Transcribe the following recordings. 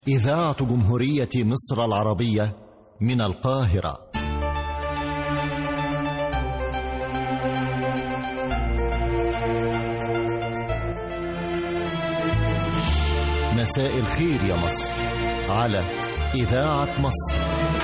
إذاعة جمهورية مصر العربية من القاهرة مساء الخير يا مصر على إذاعة مصر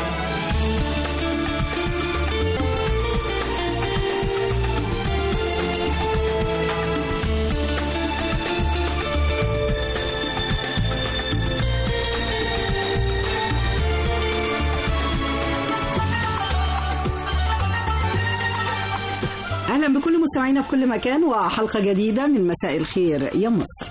اهلا بكل مستمعينا في كل مكان وحلقه جديده من مساء الخير يا مصر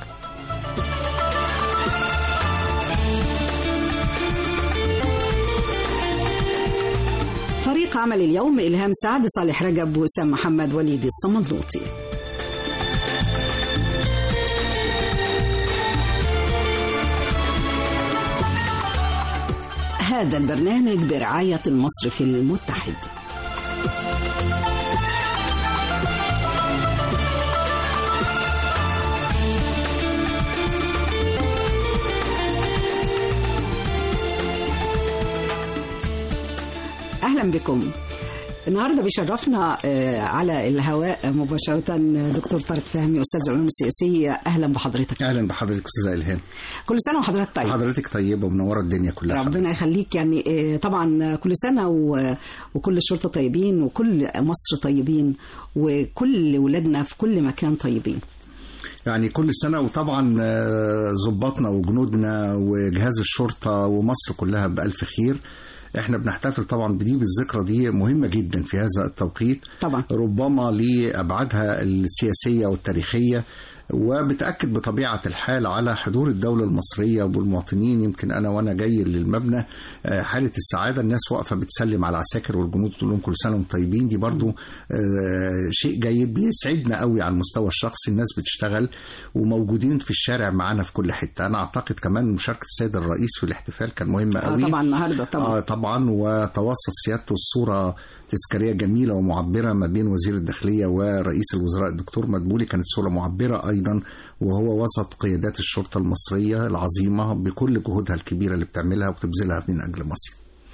فريق عمل اليوم إلهام سعد صالح رجب وسام محمد وليد الصملوطي هذا البرنامج برعاية المصرف المتحد اهلا بكم النهارده بيشرفنا آه، على الهواء مباشره دكتور طارق فهمي استاذ العلوم السياسيه اهلا بحضرتك اهلا بحضرتك استاذه الهام كل سنه وحضرتك طيب حضرتك طيبه ومنوره الدنيا كلها ربنا يخليك يعني آه، طبعا كل سنه و- وكل الشرطه طيبين وكل مصر طيبين وكل ولادنا في كل مكان طيبين يعني كل سنه وطبعا آه، ضباطنا وجنودنا وجهاز الشرطه ومصر كلها بالف خير احنا بنحتفل طبعا بدي بالذكرى دي مهمه جدا في هذا التوقيت طبعا ربما لابعادها السياسيه والتاريخيه وبتاكد بطبيعه الحال على حضور الدوله المصريه والمواطنين يمكن انا وانا جاي للمبنى آه، حاله السعاده الناس واقفه بتسلم على العساكر والجنود تقول لهم كل سنه وانتم طيبين دي برضو آه، شيء جيد بيسعدنا قوي على المستوى الشخصي الناس بتشتغل وموجودين في الشارع معانا في كل حته انا اعتقد كمان مشاركه السيد الرئيس في الاحتفال كان مهمه آه، قوي طبعا النهارده طبعا آه طبعا وتوسط سيادته الصورة تذكارية جميلة ومعبرة ما بين وزير الداخلية ورئيس الوزراء الدكتور مدبولي كانت صورة معبرة أيضا وهو وسط قيادات الشرطة المصرية العظيمة بكل جهودها الكبيرة اللي بتعملها وبتبذلها من أجل مصر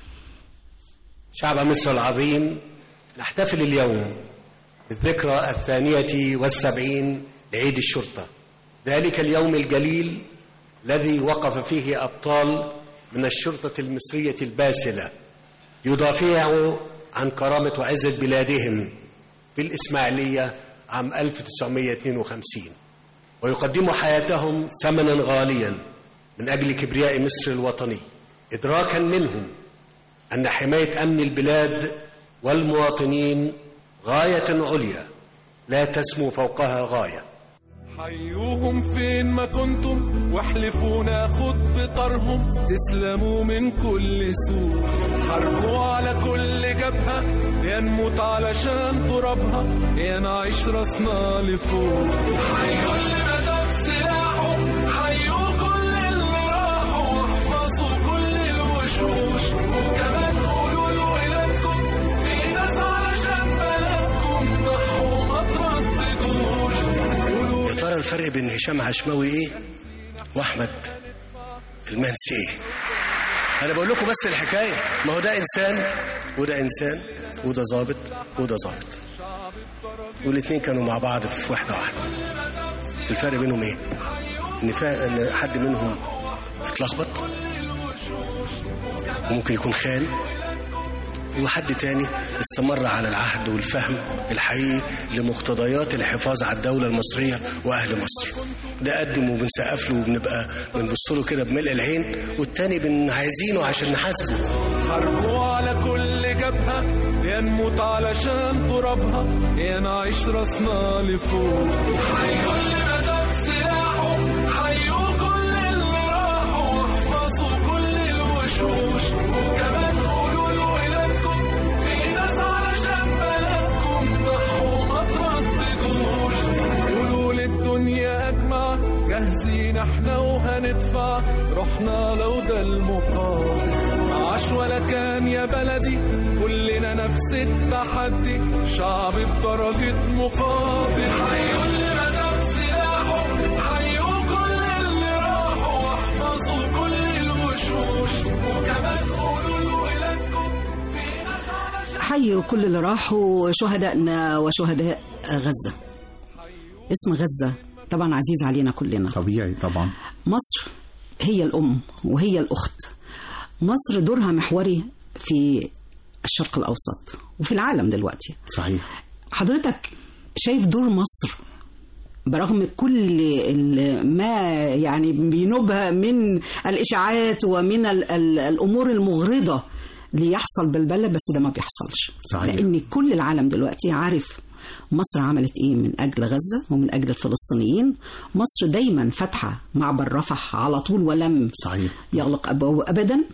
شعب مصر العظيم نحتفل اليوم بالذكرى الثانية والسبعين لعيد الشرطة ذلك اليوم الجليل الذي وقف فيه أبطال من الشرطة المصرية الباسلة يدافعوا عن كرامة وعزة بلادهم في الإسماعيلية عام 1952 ويقدموا حياتهم ثمنا غاليا من أجل كبرياء مصر الوطني إدراكا منهم أن حماية أمن البلاد والمواطنين غاية عليا لا تسمو فوقها غاية حيوهم فين ما كنتم واحلفوا ناخد بطارهم تسلموا من كل سوء حاربوا على كل جبهة يا نموت علشان ترابها يا نعيش راسنا لفوق حيوا اللي مسك سلاحه حيوا كل اللي راحوا واحفظوا كل الوشوش وكمان قولوا لولادكم في ناس علشان بلدكم ضحوا ما ترددوش قولوا يا ترى الفرق بين هشام عشماوي إيه وأحمد المنسي إيه أنا بقول لكم بس الحكاية ما هو ده إنسان وده إنسان وده ظابط وده ظابط والاتنين كانوا مع بعض في واحدة واحدة الفرق بينهم إيه؟ إن, فا... إن حد منهم اتلخبط وممكن يكون خان وحد تاني استمر على العهد والفهم الحقيقي لمقتضيات الحفاظ على الدولة المصرية وأهل مصر ده قدم وبنسقف له وبنبقى بنبص له كده بملء العين والتاني بن عايزينه عشان نحاسبه حاربوا على كل جبهة يا نموت علشان ترابها يا نعيش راسنا لفوق حيوا اللي مسك سلاحه حيوا كل اللي راحوا واحفظوا كل الوشوش وكمان قولوا لولادكم في ناس علشان بلدكم ضحوا ما ترددوش قولوا للدنيا أجمع جاهزين احنا وهندفع روحنا لو ده المقام عاش ولا كان يا بلدي كلنا نفس التحدي شعب بدرجة مقاتل حيوا اللي مسك سلاحه حيوا كل اللي راحوا واحفظوا كل الوشوش بنحيي كل اللي راحوا شهدائنا وشهداء غزة اسم غزة طبعا عزيز علينا كلنا طبيعي طبعا مصر هي الأم وهي الأخت مصر دورها محوري في الشرق الأوسط وفي العالم دلوقتي صحيح حضرتك شايف دور مصر برغم كل ال- ما يعني بينوبها من الإشاعات ومن ال ال الأمور المغرضة ليحصل بلبلة بس ده ما بيحصلش صحيح. لأن كل العالم دلوقتي عارف مصر عملت ايه من اجل غزه ومن اجل الفلسطينيين مصر دايما فاتحه معبر رفح على طول ولم صحيح يغلق ابوابه ابدا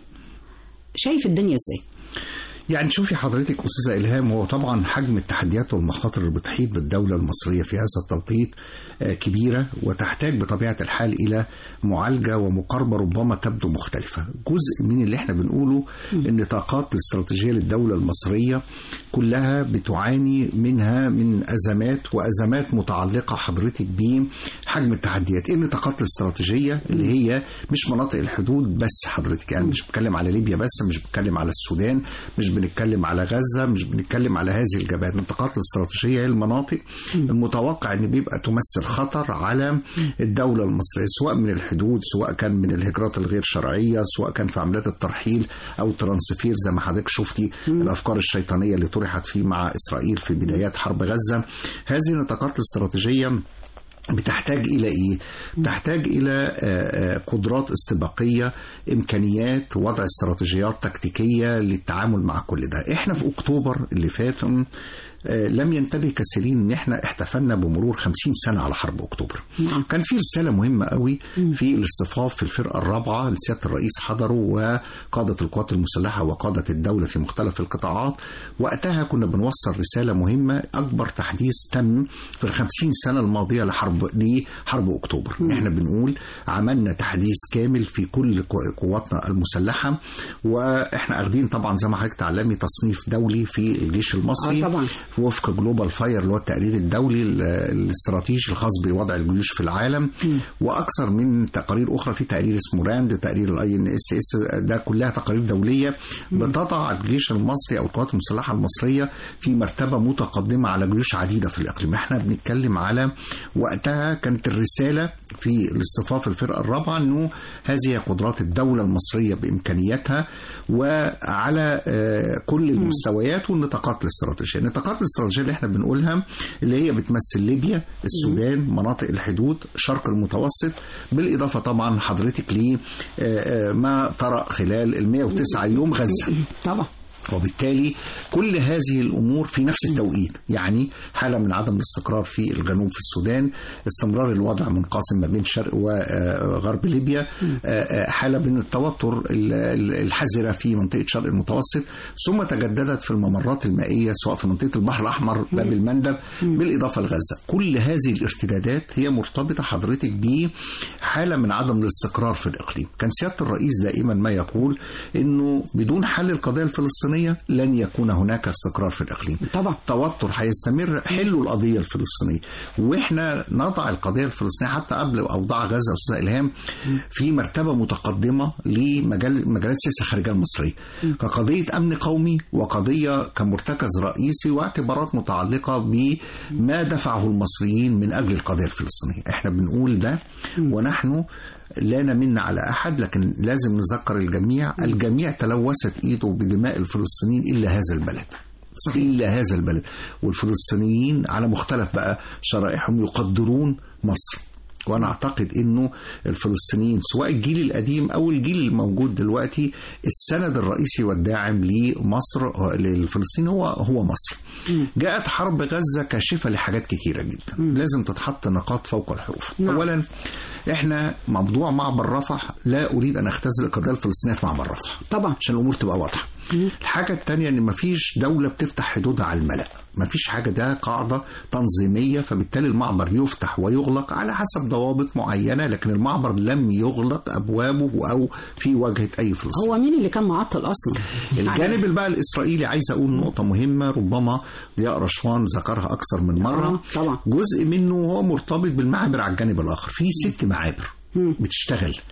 شايف الدنيا ازاي يعني شوفي حضرتك أستاذة إلهام هو طبعا حجم التحديات والمخاطر اللي بتحيط بالدولة المصرية في هذا التوقيت آه، كبيرة وتحتاج بطبيعة الحال إلى معالجة ومقاربة ربما تبدو مختلفة جزء من اللي احنا بنقوله ان طاقات الاستراتيجية للدولة المصرية كلها بتعاني منها من أزمات وأزمات متعلقة حضرتك بحجم التحديات ايه النطاقات الاستراتيجية اللي هي مش مناطق الحدود بس حضرتك يعني مش بتكلم على ليبيا بس مش بتكلم على السودان مش بنتكلم على غزة مش بنتكلم على هذه الجبهات النطاقات الاستراتيجية هي المناطق المتوقع ان بيبقى تمثل خطر على الدولة المصرية سواء من الحدود سواء كان من الهجرات الغير شرعية سواء كان في عمليات الترحيل او الترانسفير زي ما حضرتك شفتي الافكار الشيطانية اللي طرحت فيه مع اسرائيل في بدايات حرب غزة هذه النطاقات الاستراتيجية بتحتاج الى ايه؟ بتحتاج الى آه، آه، قدرات استباقيه، امكانيات، وضع استراتيجيات تكتيكيه للتعامل مع كل ده. احنا في اكتوبر اللي فات م، آه، لم ينتبه كثيرين ان احنا احتفلنا بمرور 50 سنه على حرب اكتوبر. كان في رساله مهمه قوي في الاصطفاف في الفرقه الرابعه اللي سياده الرئيس حضروا وقاده القوات المسلحه وقاده الدوله في مختلف القطاعات. وقتها كنا بنوصل رساله مهمه اكبر تحديث تم في ال 50 سنه الماضيه لحرب لحرب اكتوبر. احنا بنقول عملنا تحديث كامل في كل قو- قواتنا المسلحه واحنا اخدين طبعا زي ما حضرتك تعلمي تصنيف دولي في الجيش المصري آه طبعا. وفق جلوبال فاير اللي هو التقرير الدولي ال- الاستراتيجي الخاص بوضع الجيوش في العالم واكثر من تقارير اخرى في تقرير اسمه راند تقرير الاي ان اس اس ده كلها تقارير دوليه بتضع الجيش المصري او القوات المسلحه المصريه في مرتبه متقدمه على جيوش عديده في الاقليم احنا بنتكلم على وقتها كانت الرساله في الاصطفاف الفرقه الرابعه انه هذه قدرات الدوله المصريه بامكانياتها وعلى آه، كل المستويات والنطاقات الاستراتيجيه، النطاقات الاستراتيجيه اللي احنا بنقولها اللي هي بتمثل ليبيا، السودان، مناطق الحدود، شرق المتوسط، بالاضافه طبعا حضرتك ل آه، آه، ما طرأ خلال ال 109 يوم غزه. طبعا وبالتالي كل هذه الامور في نفس التوقيت يعني حاله من عدم الاستقرار في الجنوب في السودان استمرار الوضع منقسم ما بين شرق وغرب ليبيا آه، آه، حاله من التوتر ال- ال- الحذره في منطقه شرق المتوسط ثم تجددت في الممرات المائيه سواء في منطقه البحر الاحمر باب المندب بالاضافه لغزه كل هذه الارتدادات هي مرتبطه حضرتك بحاله من عدم الاستقرار في الاقليم كان سياده الرئيس دائما ما يقول انه بدون حل القضيه الفلسطينيه لن يكون هناك استقرار في الاقليم طبعا توتر هيستمر حلوا القضيه الفلسطينيه واحنا نضع القضيه الفلسطينيه حتى قبل اوضاع غزه استاذ الهام في مرتبه متقدمه لمجال مجالات السياسه الخارجيه المصريه كقضيه امن قومي وقضيه كمرتكز رئيسي واعتبارات متعلقه بما دفعه المصريين من اجل القضيه الفلسطينيه احنا بنقول ده ونحن لا نمن على احد لكن لازم نذكر الجميع الجميع تلوثت ايده بدماء الفلسطينيين الا هذا البلد صحيح. الا هذا البلد والفلسطينيين على مختلف بقى شرائحهم يقدرون مصر وانا اعتقد انه الفلسطينيين سواء الجيل القديم او الجيل الموجود دلوقتي السند الرئيسي والداعم لمصر للفلسطين هو هو مصر. جاءت حرب غزه كاشفه لحاجات كثيره جدا لازم تتحط نقاط فوق الحروف. نعم. اولا احنا موضوع معبر رفح لا اريد ان اختزل القضيه الفلسطينيه في معبر رفح. طبعا عشان الامور تبقى واضحه. الحاجه الثانيه ان مفيش دوله بتفتح حدودها على الملا مفيش حاجه ده قاعده تنظيميه فبالتالي المعبر يفتح ويغلق على حسب ضوابط معينه لكن المعبر لم يغلق ابوابه او في واجهه اي فلسطين هو مين اللي كان معطل اصلا الجانب اللي بقى الاسرائيلي عايز اقول نقطه مهمه ربما ضياء رشوان ذكرها اكثر من مره آه، طبعا. جزء منه هو مرتبط بالمعابر على الجانب الاخر في ست معابر بتشتغل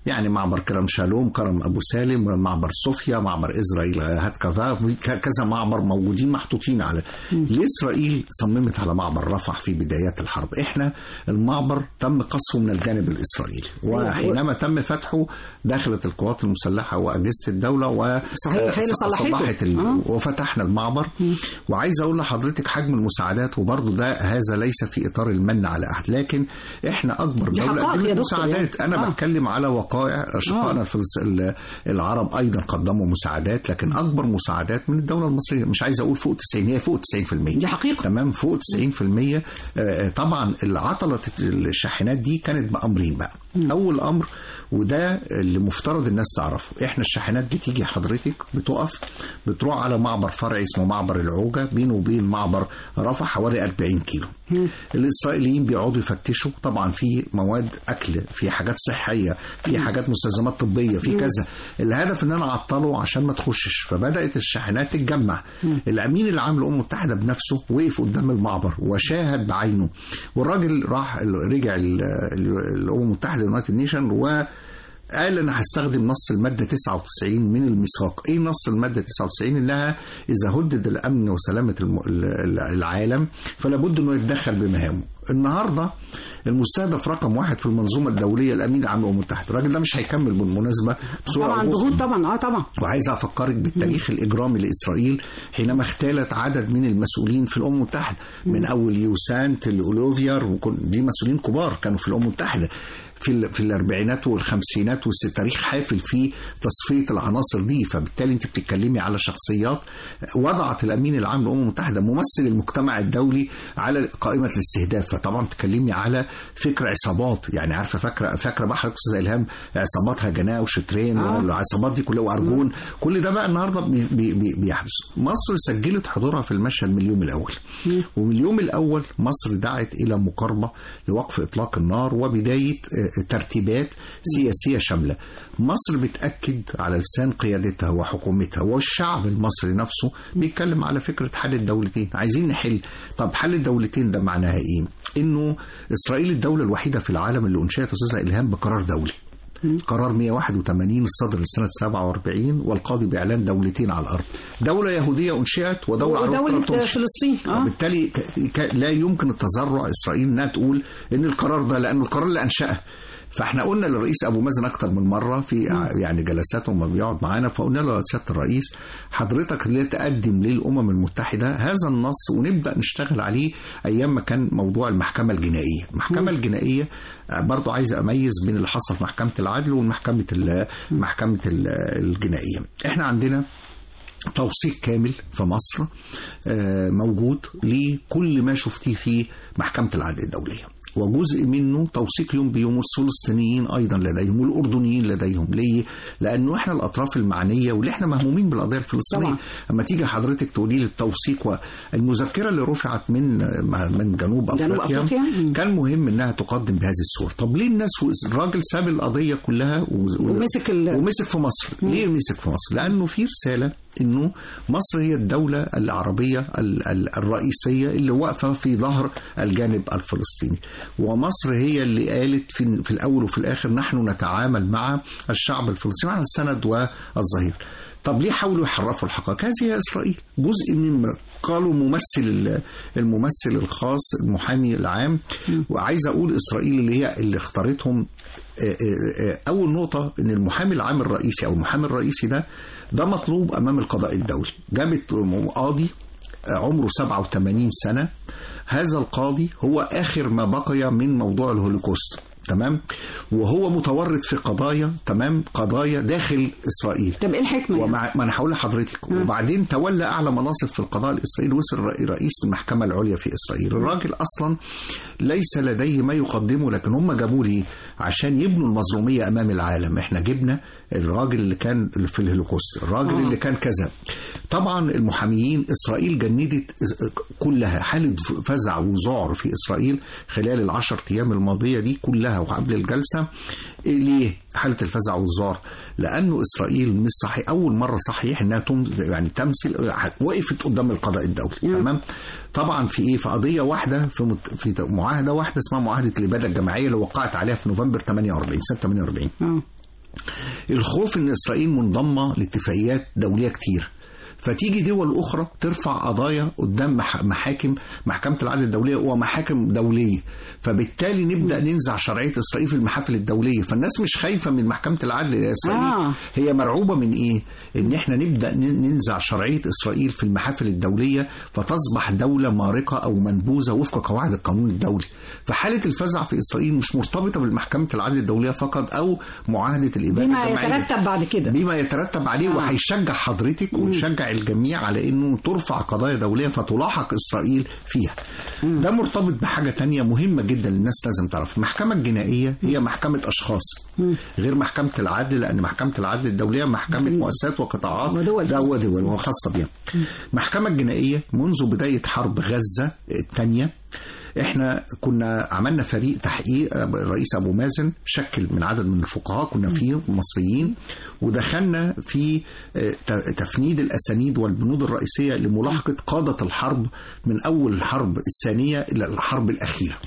يعني معبر كرم شالوم كرم ابو سالم معبر صوفيا معبر اسرائيل هاتكافا في ك- كذا معبر موجودين محطوطين على ليه اسرائيل صممت على معبر رفح في بدايات الحرب احنا المعبر تم قصفه من الجانب الاسرائيلي وحينما تم فتحه دخلت القوات المسلحه واجهزه الدوله و صحيح، هي اللي صلحته. صلحت ال... آه. وفتحنا المعبر وعايز اقول لحضرتك حجم المساعدات وبرضه ده هذا ليس في اطار المن على احد لكن احنا اكبر دي دوله حقائق قدمت يا دكتور مساعدات يعني. انا آه. بتكلم على وقائع اشقائنا الفلس... ال- العرب ايضا قدموا مساعدات لكن اكبر مساعدات من الدوله المصريه مش عايز اقول فوق 90 هي فوق 90% دي حقيقة. تمام فوق 90% آه، طبعا العطله الشاحنات دي كانت بامرين بقى اول امر وده اللي مفترض الناس تعرفه احنا الشاحنات بتيجي حضرتك بتقف بتروح على معبر فرعي اسمه معبر العوجه بينه وبين معبر رفح حوالي 40 كيلو الاسرائيليين بيقعدوا يفتشوا طبعا في مواد اكل في حاجات صحيه في حاجات مستلزمات طبيه في كذا الهدف ان انا اعطله عشان ما تخشش فبدات الشاحنات تتجمع الامين العام للامم المتحده بنفسه وقف قدام المعبر وشاهد بعينه والراجل راح رجع ال- ال- الامم المتحده يونايتد نيشن و قال انا هستخدم نص الماده 99 من الميثاق، ايه نص الماده 99 انها اذا هدد الامن وسلامه الم- ال- العالم فلا بد انه يتدخل بمهامه. النهارده المستهدف رقم واحد في المنظومه الدوليه الامين العام للامم المتحده، الراجل ده مش هيكمل بالمناسبه بسرعه طبعا ضغوط طبعا اه طبعا وعايز افكرك بالتاريخ الاجرامي لاسرائيل حينما اختالت عدد من المسؤولين في الامم المتحده من اول يوسانت لاولوفيار وكل دي مسؤولين كبار كانوا في الامم المتحده في ال- في الاربعينات والخمسينات والتاريخ حافل في تصفيه العناصر دي فبالتالي انت بتتكلمي على شخصيات وضعت الامين العام للامم المتحده ممثل المجتمع الدولي على قائمه الاستهداف فطبعا بتتكلمي على فكر عصابات يعني عارفه فاكره فاكره بقى حضرتك استاذ الهام عصابات هجناه وشترين آه. العصابات دي كلها وارجون كل ده بقى النهارده بي بي بي بيحدث مصر سجلت حضورها في المشهد من اليوم الاول ومن اليوم الاول مصر دعت الى مقاربه لوقف اطلاق النار وبدايه آه، ترتيبات سياسيه شامله مصر بتاكد على لسان قيادتها وحكومتها والشعب المصري نفسه بيتكلم على فكره حل الدولتين عايزين نحل طب حل الدولتين ده معناها ايه انه اسرائيل الدوله الوحيده في العالم اللي انشئت استاذه الهام بقرار دولي قرار 181 الصدر لسنة 47 والقاضي بإعلان دولتين على الأرض دولة يهودية أنشئت ودولة عربية ودولة تنشئ. فلسطين اه وبالتالي ك- ك- لا يمكن التذرع إسرائيل إنها تقول إن القرار ده لأنه القرار اللي أنشأه فاحنا قلنا للرئيس ابو مازن اكتر من مره في ع- يعني جلساته لما بيقعد معانا فقلنا له يا سياده الرئيس حضرتك اللي تقدم للامم المتحده هذا النص ونبدا نشتغل عليه ايام ما كان موضوع المحكمه الجنائيه، المحكمه الجنائيه آه، برضو عايز اميز بين اللي حصل في محكمه العدل ومحكمه ال- محكمه ال- الجنائيه. احنا عندنا توثيق كامل في مصر آه، موجود لكل ما شفتيه في محكمة العدل الدولية وجزء منه توثيق يوم بيوم الفلسطينيين ايضا لديهم والاردنيين لديهم ليه؟ لانه احنا الاطراف المعنيه واللي احنا مهمومين بالقضيه الفلسطينيه طبعا. اما تيجي حضرتك تقولي لي التوثيق والمذكره اللي رفعت من من جنوب جنوب افريقيا أفريقيا؟ مم. كان مهم انها تقدم بهذه الصوره طب ليه الناس الراجل ساب القضيه كلها و- ومسك ال- ومسك في مصر ليه مسك في مصر لانه في رساله انه مصر هي الدوله العربيه ال- ال- الرئيسيه اللي واقفه في ظهر الجانب الفلسطيني ومصر هي اللي قالت في, في الاول وفي الاخر نحن نتعامل مع الشعب الفلسطيني مع السند والظهير طب ليه حاولوا يحرفوا الحقائق هذه هي اسرائيل جزء من قالوا ممثل الممثل الخاص المحامي العام وعايز اقول اسرائيل اللي هي اللي اختارتهم آه، آه، آه، اول نقطه ان المحامي العام الرئيسي او المحامي الرئيسي ده ده مطلوب امام القضاء الدولي جابت قاضي آه، عمره 87 سنه هذا القاضي هو اخر ما بقي من موضوع الهولوكوست تمام وهو متورط في قضايا تمام قضايا داخل اسرائيل طب ايه الحكمه يعني؟ ومع ما انا هقول لحضرتك وبعدين تولى اعلى مناصب في القضاء الاسرائيلي وصل رئي- رئيس المحكمه العليا في اسرائيل الراجل اصلا ليس لديه ما يقدمه لكن هم جابوه ليه عشان يبنوا المظلوميه امام العالم احنا جبنا الراجل اللي كان في الهولوكوست الراجل آه. اللي كان كذا طبعا المحاميين اسرائيل جندت كلها حاله فزع وذعر في اسرائيل خلال العشر ايام الماضيه دي كلها وقبل الجلسه ليه حاله الفزع والذعر لانه اسرائيل مش صحيح اول مره صحيح انها تم يعني تمثل وقفت قدام القضاء الدولي مم. تمام طبعا في ايه في قضيه واحده في مت... في معاهده واحده اسمها معاهده الاباده الجماعيه اللي وقعت عليها في نوفمبر 48 سنه 48 اه الخوف ان اسرائيل منضمه لاتفاقيات دوليه كتير فتيجي دول اخرى ترفع قضايا قدام مح- محاكم محكمه العدل الدوليه ومحاكم دوليه فبالتالي نبدا ننزع شرعيه اسرائيل في المحافل الدوليه فالناس مش خايفه من محكمه العدل الاسرائيلي آه. هي مرعوبه من ايه ان احنا نبدا ن- ننزع شرعيه اسرائيل في المحافل الدوليه فتصبح دوله مارقه او منبوذه وفق قواعد القانون الدولي فحاله الفزع في اسرائيل مش مرتبطه بالمحكمه العدل الدوليه فقط او معاهده الاباده بما الجماعيه يترتب بعد كده بما يترتب عليه آه. وهيشجع حضرتك ويشجع الجميع على انه ترفع قضايا دوليه فتلاحق اسرائيل فيها. ده مرتبط بحاجه تانية مهمه جدا الناس لازم تعرف، المحكمه الجنائيه هي محكمه اشخاص غير محكمه العدل لان محكمه العدل الدوليه محكمه مؤسسات وقطاعات ودول. ده ودول وخاصه بيها. المحكمه الجنائيه منذ بدايه حرب غزه الثانيه احنا كنا عملنا فريق تحقيق الرئيس ابو مازن شكل من عدد من الفقهاء كنا فيه مصريين ودخلنا في آه، ت- تفنيد الاسانيد والبنود الرئيسيه لملاحقه قاده الحرب من اول الحرب الثانيه الى الحرب الاخيره.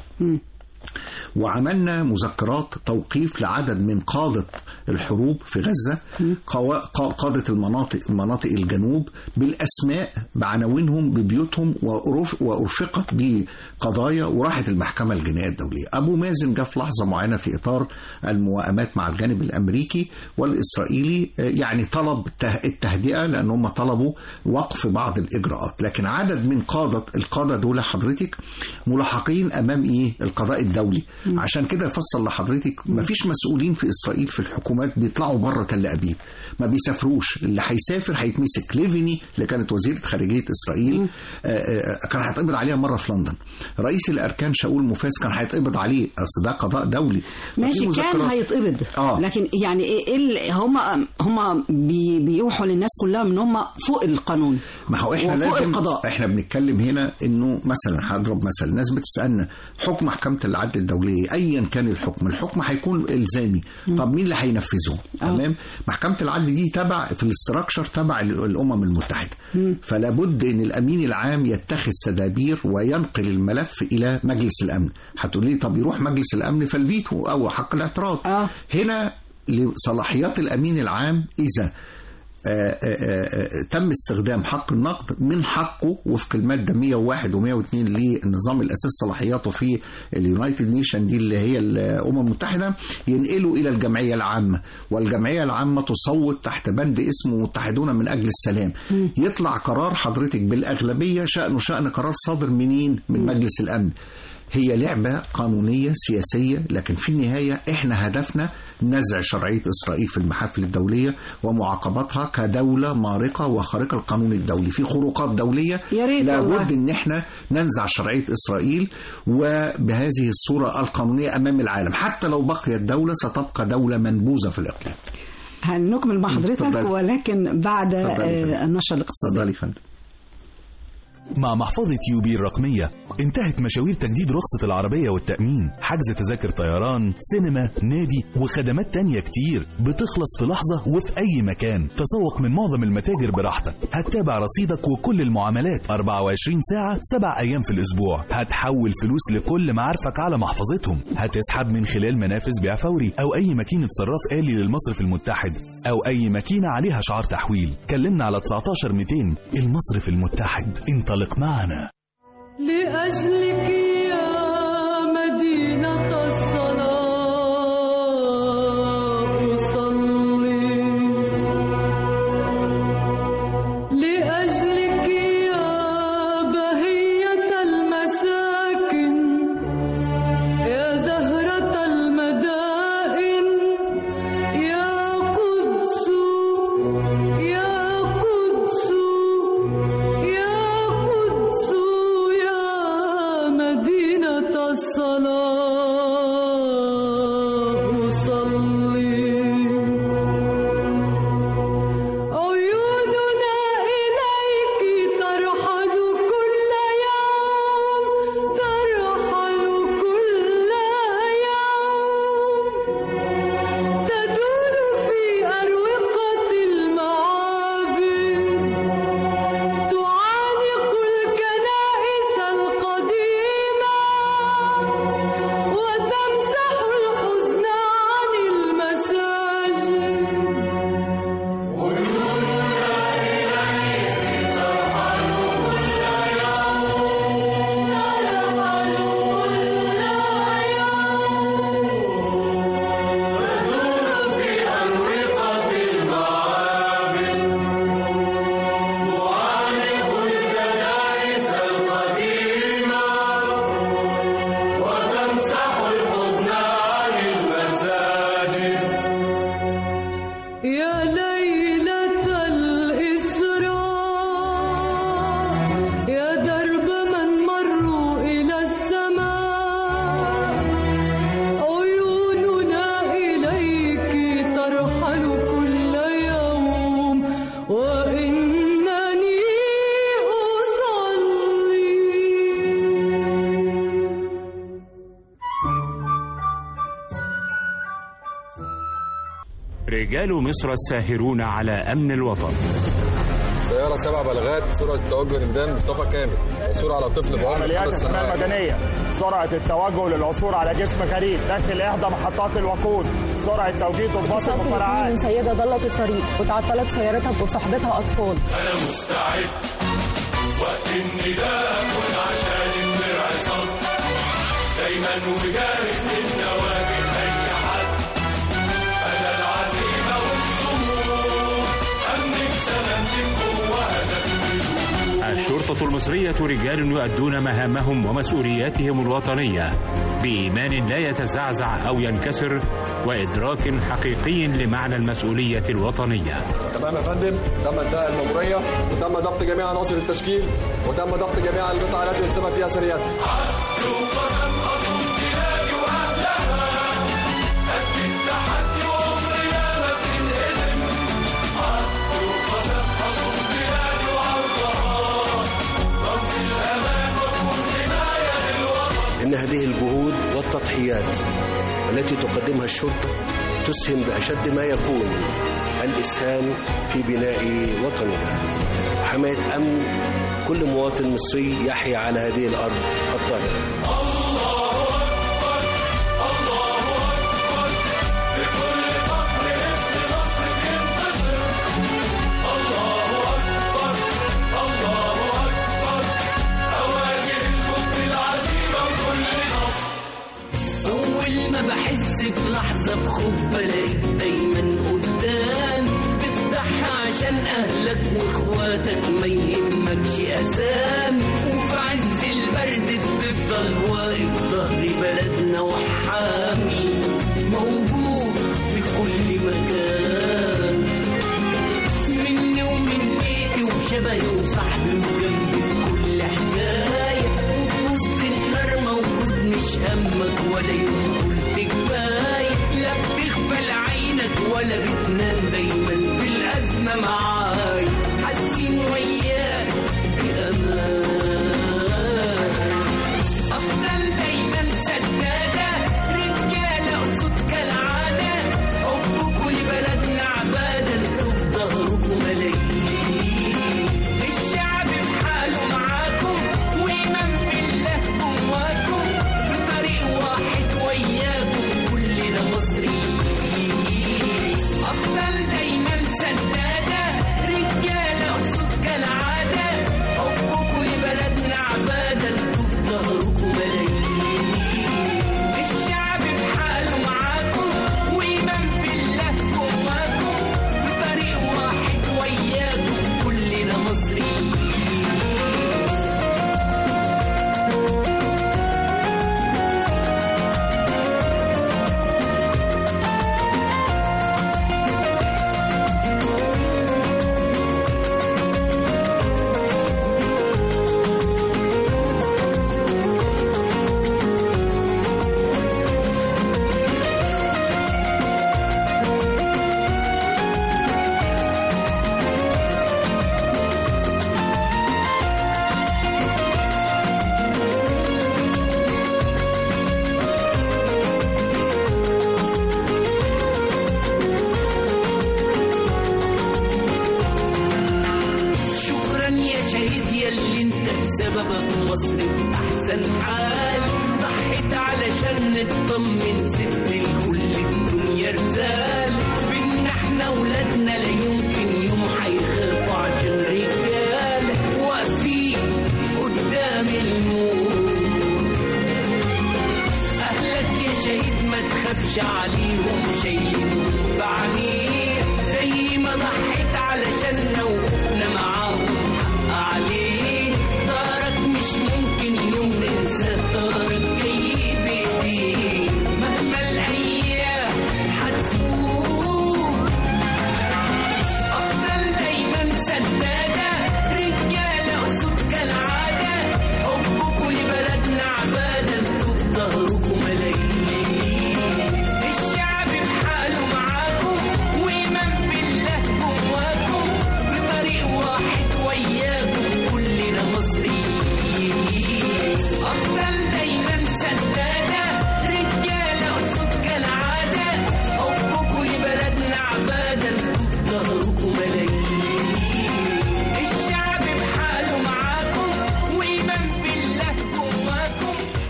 وعملنا مذكرات توقيف لعدد من قادة الحروب في غزة قوا- قا- قادة المناطق مناطق الجنوب بالأسماء بعناوينهم ببيوتهم وأرف- وأرفقت بقضايا وراحت المحكمة الجنائية الدولية أبو مازن جاء في لحظة معينة في إطار الموائمات مع الجانب الأمريكي والإسرائيلي آه، يعني طلب ته- التهدئة لأن هم طلبوا وقف بعض الإجراءات لكن عدد من قادة القادة دول حضرتك ملاحقين أمام إيه القضاء الدولي عشان كده يفصل لحضرتك مفيش مسؤولين في إسرائيل في الحكومات بيطلعوا بره تل أبيب ما بيسافروش اللي هيسافر هيتمسك ليفيني اللي كانت وزيرة خارجية إسرائيل آه، آه، كان هيتقبض عليها مرة في لندن رئيس الأركان شاول موفاس كان هيتقبض عليه أصل ده قضاء دولي ففي ماشي كان مذكرات. هيتقبض آه. لكن يعني ايه إيه اللي هم هم بي بيوحوا للناس كلها ان هم فوق القانون ما هو احنا وفوق لازم القضاء. احنا بنتكلم هنا انه مثلا هضرب مثل الناس بتسالنا حكم محكمه العدل الدوليه ايا كان الحكم الحكم هيكون الزامي طب مين اللي هينفذه تمام محكمه العدل دي تبع في الاستراكشر تبع ال- الامم المتحده فلا بد ان الامين العام يتخذ تدابير وينقل الملف الى مجلس الامن هتقول لي طب يروح مجلس الامن فالفيتو او حق الاعتراض آه. هنا لصلاحيات الامين العام اذا آه، آه، آه، تم استخدام حق النقد من حقه وفق الماده 101 و102 للنظام الاساس صلاحياته في اليونايتد نيشن دي اللي هي الامم المتحده ينقله الى الجمعيه العامه والجمعيه العامه تصوت تحت بند اسمه متحدون من اجل السلام يطلع قرار حضرتك بالاغلبيه شانه شان قرار صادر منين من مجلس الامن هي لعبة قانونية سياسية لكن في النهاية احنا هدفنا نزع شرعية إسرائيل في المحافل الدولية ومعاقبتها كدولة مارقة وخارقة القانون الدولي في خروقات دولية يا ريت لابد والله. ان احنا ننزع شرعية إسرائيل وبهذه الصورة القانونية أمام العالم حتى لو بقيت دولة ستبقى دولة منبوذة في الإقليم هنكمل مع حضرتك اتفضلي. ولكن بعد اتفضلي. آه، النشرة الاقتصادية اتفضلي يا فندم مع محفظة يوبي الرقمية انتهت مشاوير تجديد رخصة العربية والتأمين حجز تذاكر طيران سينما نادي وخدمات تانية كتير بتخلص في لحظة وفي أي مكان تسوق من معظم المتاجر براحتك هتتابع رصيدك وكل المعاملات 24 ساعة 7 أيام في الأسبوع هتحول فلوس لكل معارفك على محفظتهم هتسحب من خلال منافذ بيع فوري أو أي ماكينة صراف آلي للمصرف المتحد أو أي ماكينة عليها شعار تحويل كلمنا على 19 200 المصرف المتحد انطلق معنا لأجلك يا مدينة الصلاة أصلي لأجلك يا بهية المساكن يا زهرة المدائن يا قدس يا قدس يا قدس يا ليلة الإسراء يا درب من مروا إلى السماء عيوننا إليك ترحل كل يوم وإنني أصلي رجال مصر الساهرون على أمن الوطن سيارة سبع بلاغات سرعة التوجه لميدان مصطفى كامل وصورة على طفل بعمر عمليات خمس الحماية سنوات المدنية سرعة التوجه للعثور على جسم غريب داخل إحدى محطات الوقود سرعة توجيه ضباط اتصال تليفوني المفرعات من سيدة ضلت الطريق وتعطلت سيارتها وصاحبتها أطفال أنا مستعد وقت النداء أكون عشان الدرع صد دايما وجاهز للنواجذ أي حد أنا العزيمة والصمود أمنك سلامتك هو هدفي الشرطة المصرية رجال يؤدون مهامهم ومسؤولياتهم الوطنية بإيمان لا يتزعزع أو ينكسر وإدراك حقيقي لمعنى المسؤولية الوطنية تمام يا فندم تم انتهاء المأمورية وتم ضبط جميع عناصر التشكيل وتم ضبط جميع القطع التي اشتبه فيها سريات وقسم أصوم بلادي وأهلها قد التحدي وعمرنا ما بتنهزم عد وقسم أصوم بلادي وأرضها رمز الأمان وأكون حماية للوطن إن هذه الجهود والتضحيات التي تقدمها الشرطة تسهم بأشد ما يكون الإسهام في بناء وطننا وحماية أمن كل مواطن مصري يحيا على هذه الأرض الطاهرة أول ما بحس في لحظة بخوف بلاقيك دايما قدام بتضحي عشان أهلك وإخواتك ما يهمكش أسام وفي عز البرد بتفضل واقف ظهر بلدنا وحامي موجود في كل مكان مني ومن بيتي وشبهي وصاحبي وجنبي في كل حكاية وفي وسط النار موجود مش همك ولا يوم قلت كفاية لا بتغفل عينك ولا بتنام دايما في الأزمة معاي حاسين وياك بأمان أفضل دايما سدادة رجالة أسود كالعادة حبكوا لبلدنا عبادة انتوا في ظهركم ملايين الشعب بحاله معاكم وإيمان بالله جواكم في طريق واحد وياكم كلنا مصريين أفضل دايما سدادة رجالة أسود كالعادة حبكوا لبلدنا عبادة انتوا في ظهركم ملايين الشعب بحاله معاكم وإيمان بالله جواكم في طريق واحد وياكم كلنا مصريين شكرا يا شهيد يا اللي انت بسببك مصر في احسن حال ضحيت علشان نطمن سبت لكل الدنيا رسال بينا احنا ولادنا لا يمكن يوم هيخافوا عشان رجال واقفين قدام الموت اهلك يا شهيد ما تخافش عليهم شايلين في عينيه زي ما ضحيت علشاننا وقفنا معاهم حق عليه دارك مش ممكن يوم ننسى دارك جاي بايديه مهما الايام هتفوت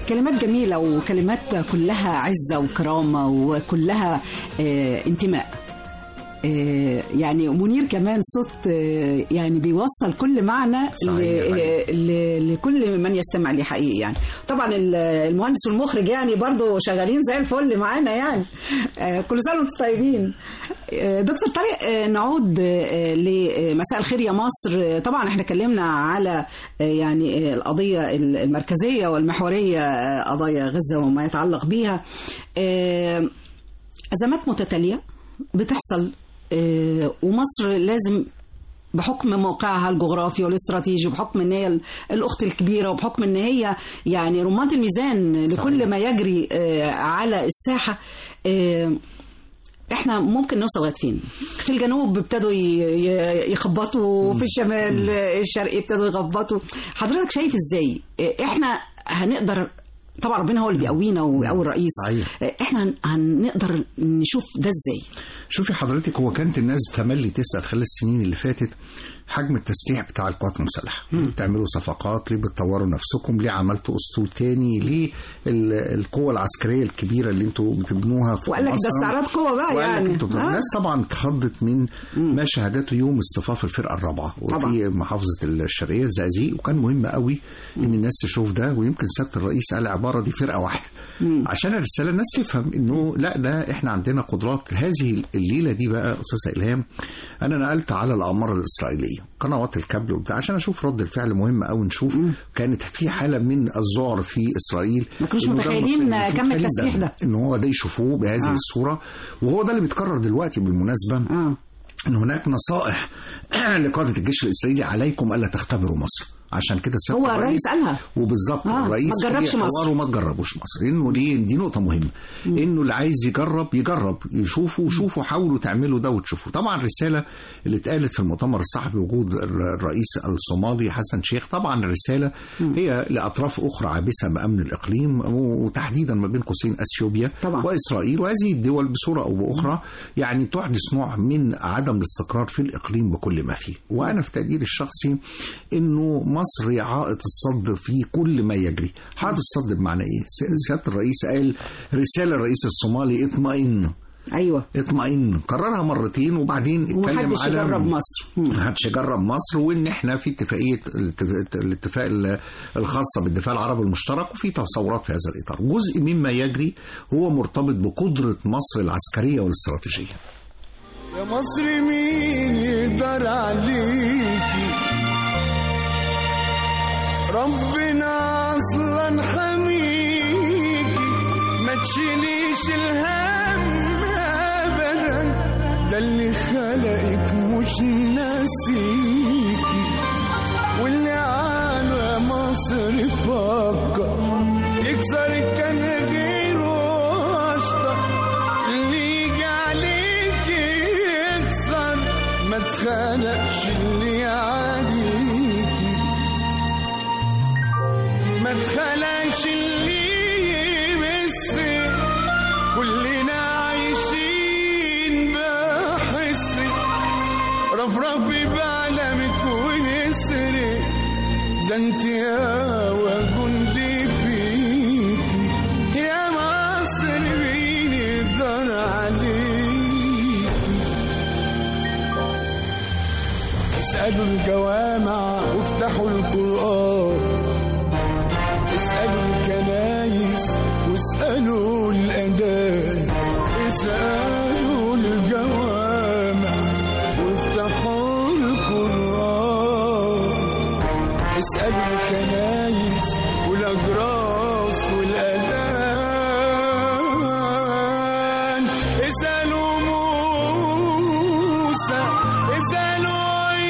كلمات جميلة وكلمات كلها عزة وكرامة وكلها آه، انتماء آه، يعني منير كمان صوت آه، يعني بيوصل كل معنى صحيح. ل- ل- لكل من يستمع ليه حقيقي يعني طبعا ال- المهندس والمخرج يعني برضو شغالين زي الفل معانا يعني آه، كل سنه وانتم طيبين آه، دكتور طارق آه، نعود آه، لمساء الخير يا مصر آه، طبعا احنا اتكلمنا على آه، يعني آه، القضيه المركزيه والمحوريه آه، قضايا غزه وما يتعلق بيها آه، ازمات متتاليه بتحصل آه، ومصر لازم بحكم موقعها الجغرافي والاستراتيجي وبحكم ان هي ال- الاخت الكبيره وبحكم ان هي يعني رمانه الميزان لكل ما يجري آه، على الساحه آه، احنا ممكن نوصل لغايه فين؟ في الجنوب ابتدوا ي- ي- يخبطوا في الشمال آه، الشرقي ابتدوا يخبطوا حضرتك شايف ازاي؟ آه، احنا هنقدر طبعا ربنا هو اللي بيقوينا وبيقوي الرئيس صحيح. آه، احنا هن- هنقدر نشوف ده ازاي؟ شوفي حضرتك هو كانت الناس تملي تسأل خلال السنين اللي فاتت حجم التسليح بتاع القوات المسلحة ليه بتعملوا صفقات ليه بتطوروا نفسكم ليه عملتوا اسطول تاني ليه ال- القوة العسكرية الكبيرة اللي انتوا بتبنوها في وقال لك ده مصر؟ استعراض قوة بقى وقال لك يعني. انتوا آه. الناس طبعا اتخضت من ما شهدته يوم اصطفاف الفرقة الرابعة وفي محافظة الشرقية الزقازيق وكان مهم قوي ان الناس تشوف ده ويمكن سيادة الرئيس قال عبارة دي فرقة واحدة عشان الرساله الناس تفهم انه لا ده احنا عندنا قدرات هذه الليله دي بقى استاذه الهام انا نقلت على الاقمار الاسرائيليه قنوات الكابل وبتاع عشان اشوف رد الفعل مهم قوي نشوف كانت في حاله من الذعر في اسرائيل ما كانوش إنه ده متخيلين المصري- مش كم متخيلين التسليح ده. ان هو ده يشوفوه بهذه آه. الصوره وهو ده اللي بيتكرر دلوقتي بالمناسبه آه. ان هناك نصائح لقاده الجيش الاسرائيلي عليكم الا تختبروا مصر عشان كده سيادة هو الرئيس قالها وبالظبط آه، الرئيس ما تجربش هي مصر. حواره ما تجربوش مصر لانه دي دي نقطه مهمه انه اللي عايز يجرب يجرب يشوفوا شوفوا حاولوا تعملوا ده وتشوفوا طبعا الرساله اللي اتقالت في المؤتمر الصحفي وجود الر- الرئيس الصومالي حسن شيخ طبعا الرساله هي لاطراف اخرى عابسه بامن الاقليم وتحديدا ما بين قوسين اثيوبيا طبعا. واسرائيل وهذه الدول بصوره او باخرى يعني تحدث نوع من عدم الاستقرار في الاقليم بكل ما فيه وانا في تقديري الشخصي انه مصر عائق الصد في كل ما يجري حائط الصد بمعنى ايه س- سياده الرئيس قال رساله الرئيس الصومالي اطمئن ايوه اطمئن كررها مرتين وبعدين اتكلم ومحدش على يجرب مصر محدش يجرب مصر وان احنا في اتفاقيه الاتفاق- الاتفاق ال- الخاصه بالدفاع العربي المشترك وفي تصورات في هذا الاطار جزء مما يجري هو مرتبط بقدره مصر العسكريه والاستراتيجيه يا مصر مين يقدر عليكي ربنا اصلا حميكي ما تشيليش الهم ابدا ده اللي خلقك مش ناسيكي واللي على مصر فكر يكسر الكنادير واشطر اللي يجي عليك يخسر ما تخلقش اللي يعاديكي ما تخلقش اللي يمسك كلنا عايشين بحسك رفرفي بعلمك ونسرك ده انت يا جندي فيكي يا مصر مين يقدر عليكي اسألوا الجوامع وافتحوا القرآن اسألوا الكنايس واسألوا الأذان اسألوا الجوامع وافتحوا القرآن اسألوا الكنايس والأجراس والأذان اسألوا موسى اسألوا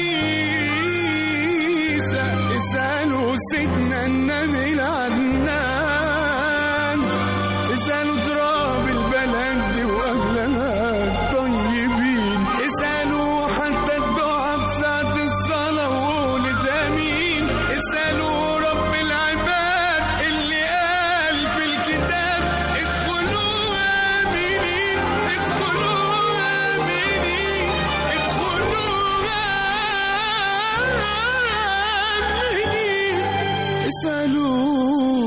عيسى اسألوا سيدنا النبي العدنان اسألوا تراب البلد دي وأهلها الطيبين اسألوا حتى الدعاء بساعة الصلاة وقولت آمين اسألوا رب العباد اللي قال في الكتاب ادخلوا آمنين ادخلوا آمنين ادخلوا آمنين اسألوا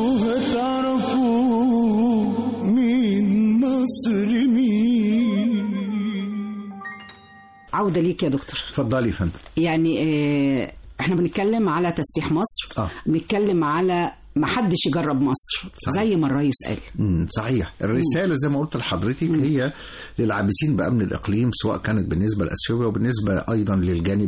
عودة ليك يا دكتور اتفضلي يا فندم يعني آه، احنا بنتكلم على تسبيح مصر آه. بنتكلم على ما حدش يجرب مصر صحيح. زي ما الرئيس قال مم، صحيح الرسالة زي ما قلت لحضرتك هي للعابسين بأمن الإقليم سواء كانت بالنسبة لأثيوبيا وبالنسبة أيضا للجانب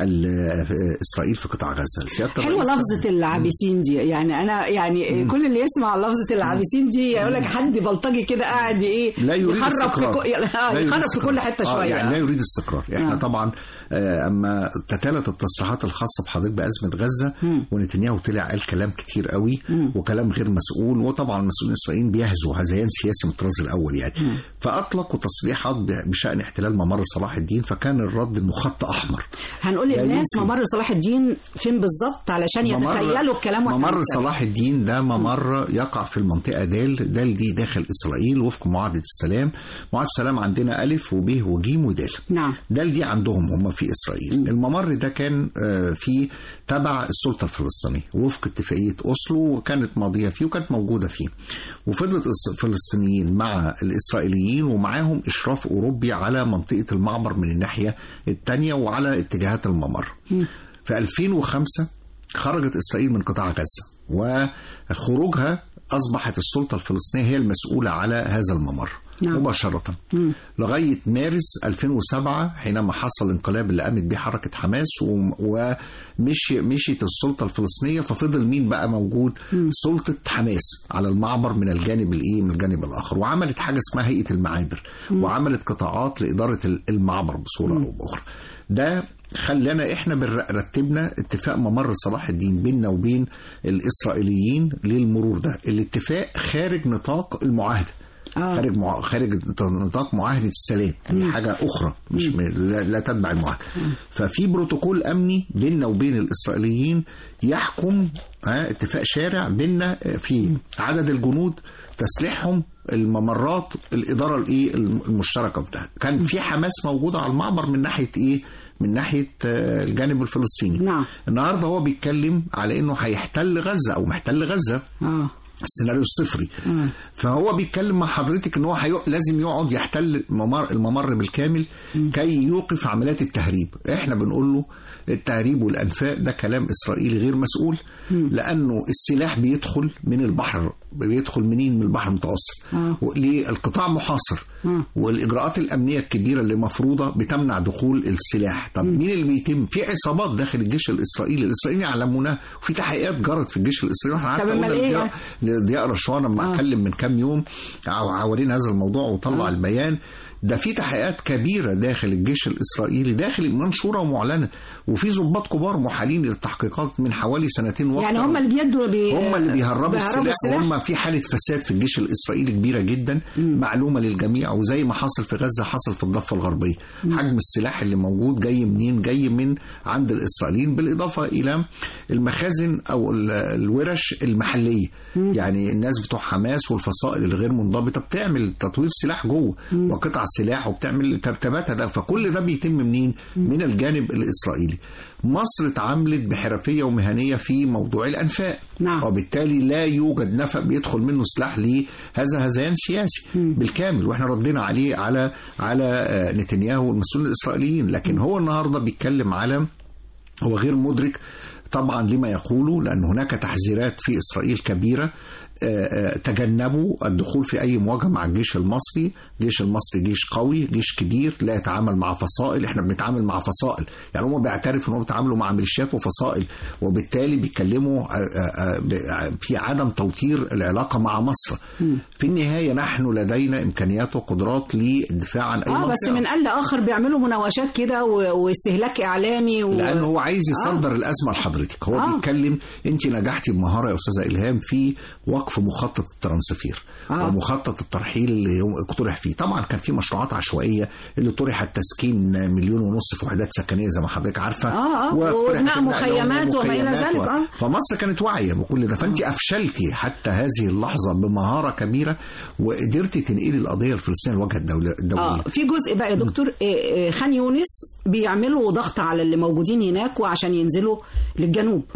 ال- إسرائيل في قطاع غزة سيادة حلوه الرئيس- لفظه العابسين دي يعني انا يعني كل اللي يسمع لفظه العابسين دي يقول لك حد بلطجي كده قاعد ايه لا يريد يخرب في استقرار كل لا يريد يخرب في استقرار. كل حته آه شويه يعني لا يريد استقرار احنا آه. طبعا آه، اما تتالت التصريحات الخاصه بحضرتك بازمه غزه ونتنياهو طلع قال كلام كتير قوي وكلام غير مسؤول وطبعا مسؤولين اسرائيل بيهزوا هذيان سياسي من الطراز الاول يعني فاطلقوا تصريحات ب- بشان احتلال ممر صلاح الدين فكان الرد انه خط احمر هنقول لا للناس يمكن. ممر صلاح الدين فين بالظبط علشان يتخيلوا الكلام واحنا ممر بنتكلم. صلاح الدين ده ممر يقع في المنطقة دال دال دي داخل إسرائيل وفق معاهدة السلام معاهدة السلام عندنا ألف وب وجيم ودال نعم دال دي عندهم هم في إسرائيل الممر ده كان آه، في تبع السلطة الفلسطينية وفق اتفاقية أوسلو وكانت ماضية فيه وكانت موجودة فيه وفضلت الس- الفلسطينيين مع الإسرائيليين ومعاهم إشراف أوروبي على منطقة المعبر من الناحية التانية وعلى اتجاهات الممر في 2005 خرجت إسرائيل من قطاع غزة وخروجها أصبحت السلطة الفلسطينية هي المسؤولة على هذا الممر نعم. مباشرة لغاية مارس 2007 حينما حصل الانقلاب اللي قامت به حركة حماس و- ومشي مشيت السلطة الفلسطينية ففضل مين بقى موجود سلطة حماس على المعبر من الجانب الايه من الجانب الآخر وعملت حاجة اسمها هيئة المعابر وعملت قطاعات لإدارة ال- المعبر بصورة أو بأخرى ده خلانا احنا بنر- رتبنا اتفاق ممر صلاح الدين بيننا وبين الاسرائيليين للمرور ده الاتفاق خارج نطاق المعاهده آه. خارج مع... خارج نطاق معاهده السلام دي حاجه اخرى مش م... لا, لا تتبع المعاهده ففي بروتوكول امني بيننا وبين الاسرائيليين يحكم ها اتفاق شارع بيننا في عدد الجنود تسليحهم الممرات الاداره الايه المشتركه في ده كان في حماس موجوده على المعبر من ناحيه ايه من ناحيه آه، الجانب الفلسطيني نعم. النهارده هو بيتكلم على انه هيحتل غزه او محتل غزه اه السيناريو الصفري فهو بيتكلم مع حضرتك ان هو حيو... لازم يقعد يحتل الممر الممر بالكامل كي يوقف عمليات التهريب احنا بنقول له التهريب والانفاق ده كلام اسرائيلي غير مسؤول لانه السلاح بيدخل من البحر بيدخل منين من البحر المتوسط آه. ليه القطاع محاصر آه. والاجراءات الامنيه الكبيره اللي مفروضه بتمنع دخول السلاح طب مين اللي بيتم في عصابات داخل الجيش الاسرائيلي الاسرائيليين يعلمونها وفي تحقيقات جرت في الجيش الاسرائيلي واحنا طب قعدت أمال اقول إيه لضياء- لضياء رشوان لما آه. اتكلم من كام يوم أو حوالين هذا الموضوع وطلع البيان ده في تحقيقات كبيره داخل الجيش الاسرائيلي داخل منشوره ومعلنه وفي ضباط كبار محالين للتحقيقات من حوالي سنتين وقت يعني هم اللي بيدوا بي... هم اللي بيهربوا بيهربوا السلاح وهم في حاله فساد في الجيش الاسرائيلي كبيره جدا معلومه للجميع وزي ما حصل في غزه حصل في الضفه الغربيه حجم السلاح اللي موجود جاي منين جاي من عند الاسرائيليين بالاضافه الى المخازن او ال- الورش المحليه يعني الناس بتوع حماس والفصائل الغير منضبطه بتعمل تطوير سلاح جوه وقطع سلاح وبتعمل ترتيباتها ده فكل ده بيتم منين من الجانب الاسرائيلي مصر اتعاملت بحرفيه ومهنيه في موضوع الانفاق نعم. وبالتالي لا يوجد نفق بيدخل منه سلاح لهذا هذيان سياسي بالكامل واحنا ردينا عليه على على آه، نتنياهو والمسؤولين الاسرائيليين لكن هو النهارده بيتكلم على هو غير مدرك طبعا لما يقوله لأن هناك تحذيرات في إسرائيل كبيرة آه، آه، تجنبوا الدخول في أي مواجهة مع الجيش المصري الجيش المصري جيش قوي جيش كبير لا يتعامل مع فصائل احنا بنتعامل مع فصائل يعني هم بيعترفوا ان هم بيتعاملوا مع ميليشيات وفصائل وبالتالي بيتكلموا آه، آه، ب- في عدم توتير العلاقة مع مصر في النهاية نحن لدينا إمكانيات وقدرات للدفاع عن أي اه بس منطقة. من قال لاخر بيعملوا مناوشات كده و... واستهلاك اعلامي و... لانه هو عايز يصدر الازمه لحضرتك هو آه. آه. بيتكلم انت نجحتي بمهاره يا استاذه الهام في وقف مخطط الترانسفير آه. آه. ومخطط الترحيل اللي يوم- اقترح فيه طبعا كان في مشروعات عشوائيه اللي طرح التسكين مليون ونص في وحدات سكنيه زي ما حضرتك عارفه آه، آه. واقترح وبناء النقل مخيمات وما إلى ومخيمات ذلك، آه. فمصر كانت واعيه بكل ده فانت افشلتي حتى هذه اللحظه بمهاره كبيره وقدرتي تنقلي القضيه الفلسطينيه لوجه الدوله الدوليه اه في جزء بقى يا دكتور آه، آه، خان يونس بيعملوا ضغط على اللي موجودين هناك وعشان ينزلوا للجنوب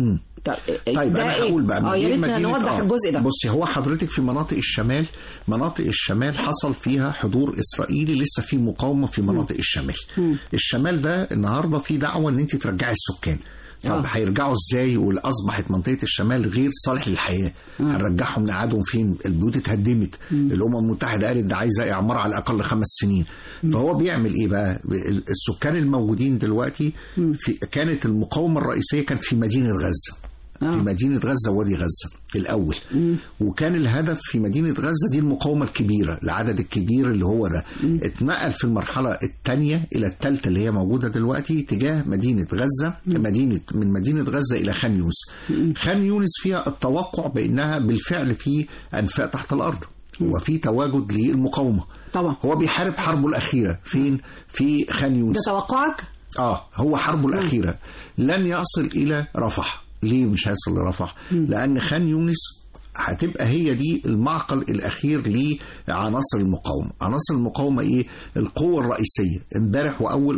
طيب ده انا إيه؟ هقول بقى اه يا مدينة- ريت نوضح آه. الجزء ده بصي هو حضرتك في مناطق الشمال مناطق الشمال حصل فيها حضور اسرائيلي لسه في مقاومه في مناطق الشمال الشمال ده النهارده في دعوه ان انت ترجعي السكان طب آه. هيرجعوا ازاي واصبحت منطقه الشمال غير صالح للحياه هنرجعهم نقعدهم فين البيوت اتهدمت الامم المتحده قالت ده عايزه اعمار على الاقل خمس سنين فهو بيعمل ايه بقى السكان الموجودين دلوقتي في كانت المقاومه الرئيسيه كانت في مدينه غزه في مدينة غزة ووادي غزة الأول وكان الهدف في مدينة غزة دي المقاومة الكبيرة العدد الكبير اللي هو ده اتنقل في المرحلة الثانية إلى الثالثة اللي هي موجودة دلوقتي تجاه مدينة غزة مدينة من مدينة غزة إلى خان يونس خان يونس فيها التوقع بأنها بالفعل في أنفاق تحت الأرض وفي تواجد للمقاومة طبعا هو بيحارب حربه الأخيرة فين في خان يونس ده توقعك اه هو حربه الأخيرة لن يصل إلى رفح ليه مش هيصل لرفح لأن خان يونس هتبقى هي دي المعقل الأخير لعناصر المقاومة عناصر المقاومة إيه القوة الرئيسية امبارح وأول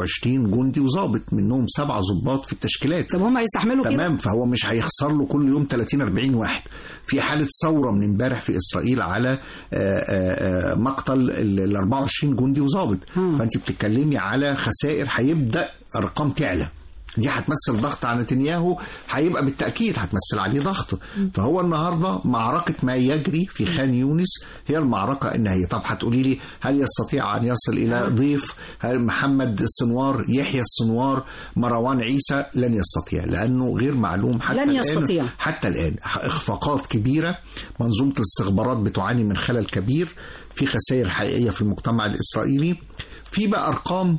24 جندي وظابط منهم سبعة ضباط في التشكيلات طب هم هيستحملوا كده تمام فهو مش هيخسر له كل يوم 30 40 واحد في حاله ثوره من امبارح في اسرائيل على آه، آه، آه، مقتل ال 24 جندي وظابط فانت بتتكلمي على خسائر هيبدا ارقام تعلى دي هتمثل ضغط على نتنياهو هيبقى بالتاكيد هتمثل عليه ضغط فهو النهارده معركه ما يجري في خان يونس هي المعركه النهائيه طب هتقولي لي هل يستطيع ان يصل الى ضيف هل محمد السنوار يحيى السنوار مروان عيسى لن يستطيع لانه غير معلوم حتى لن الآن يستطيع. حتى الآن إخفاقات كبيرة منظومة الاستخبارات بتعاني من خلل كبير في خسائر حقيقية في المجتمع الإسرائيلي في بقى أرقام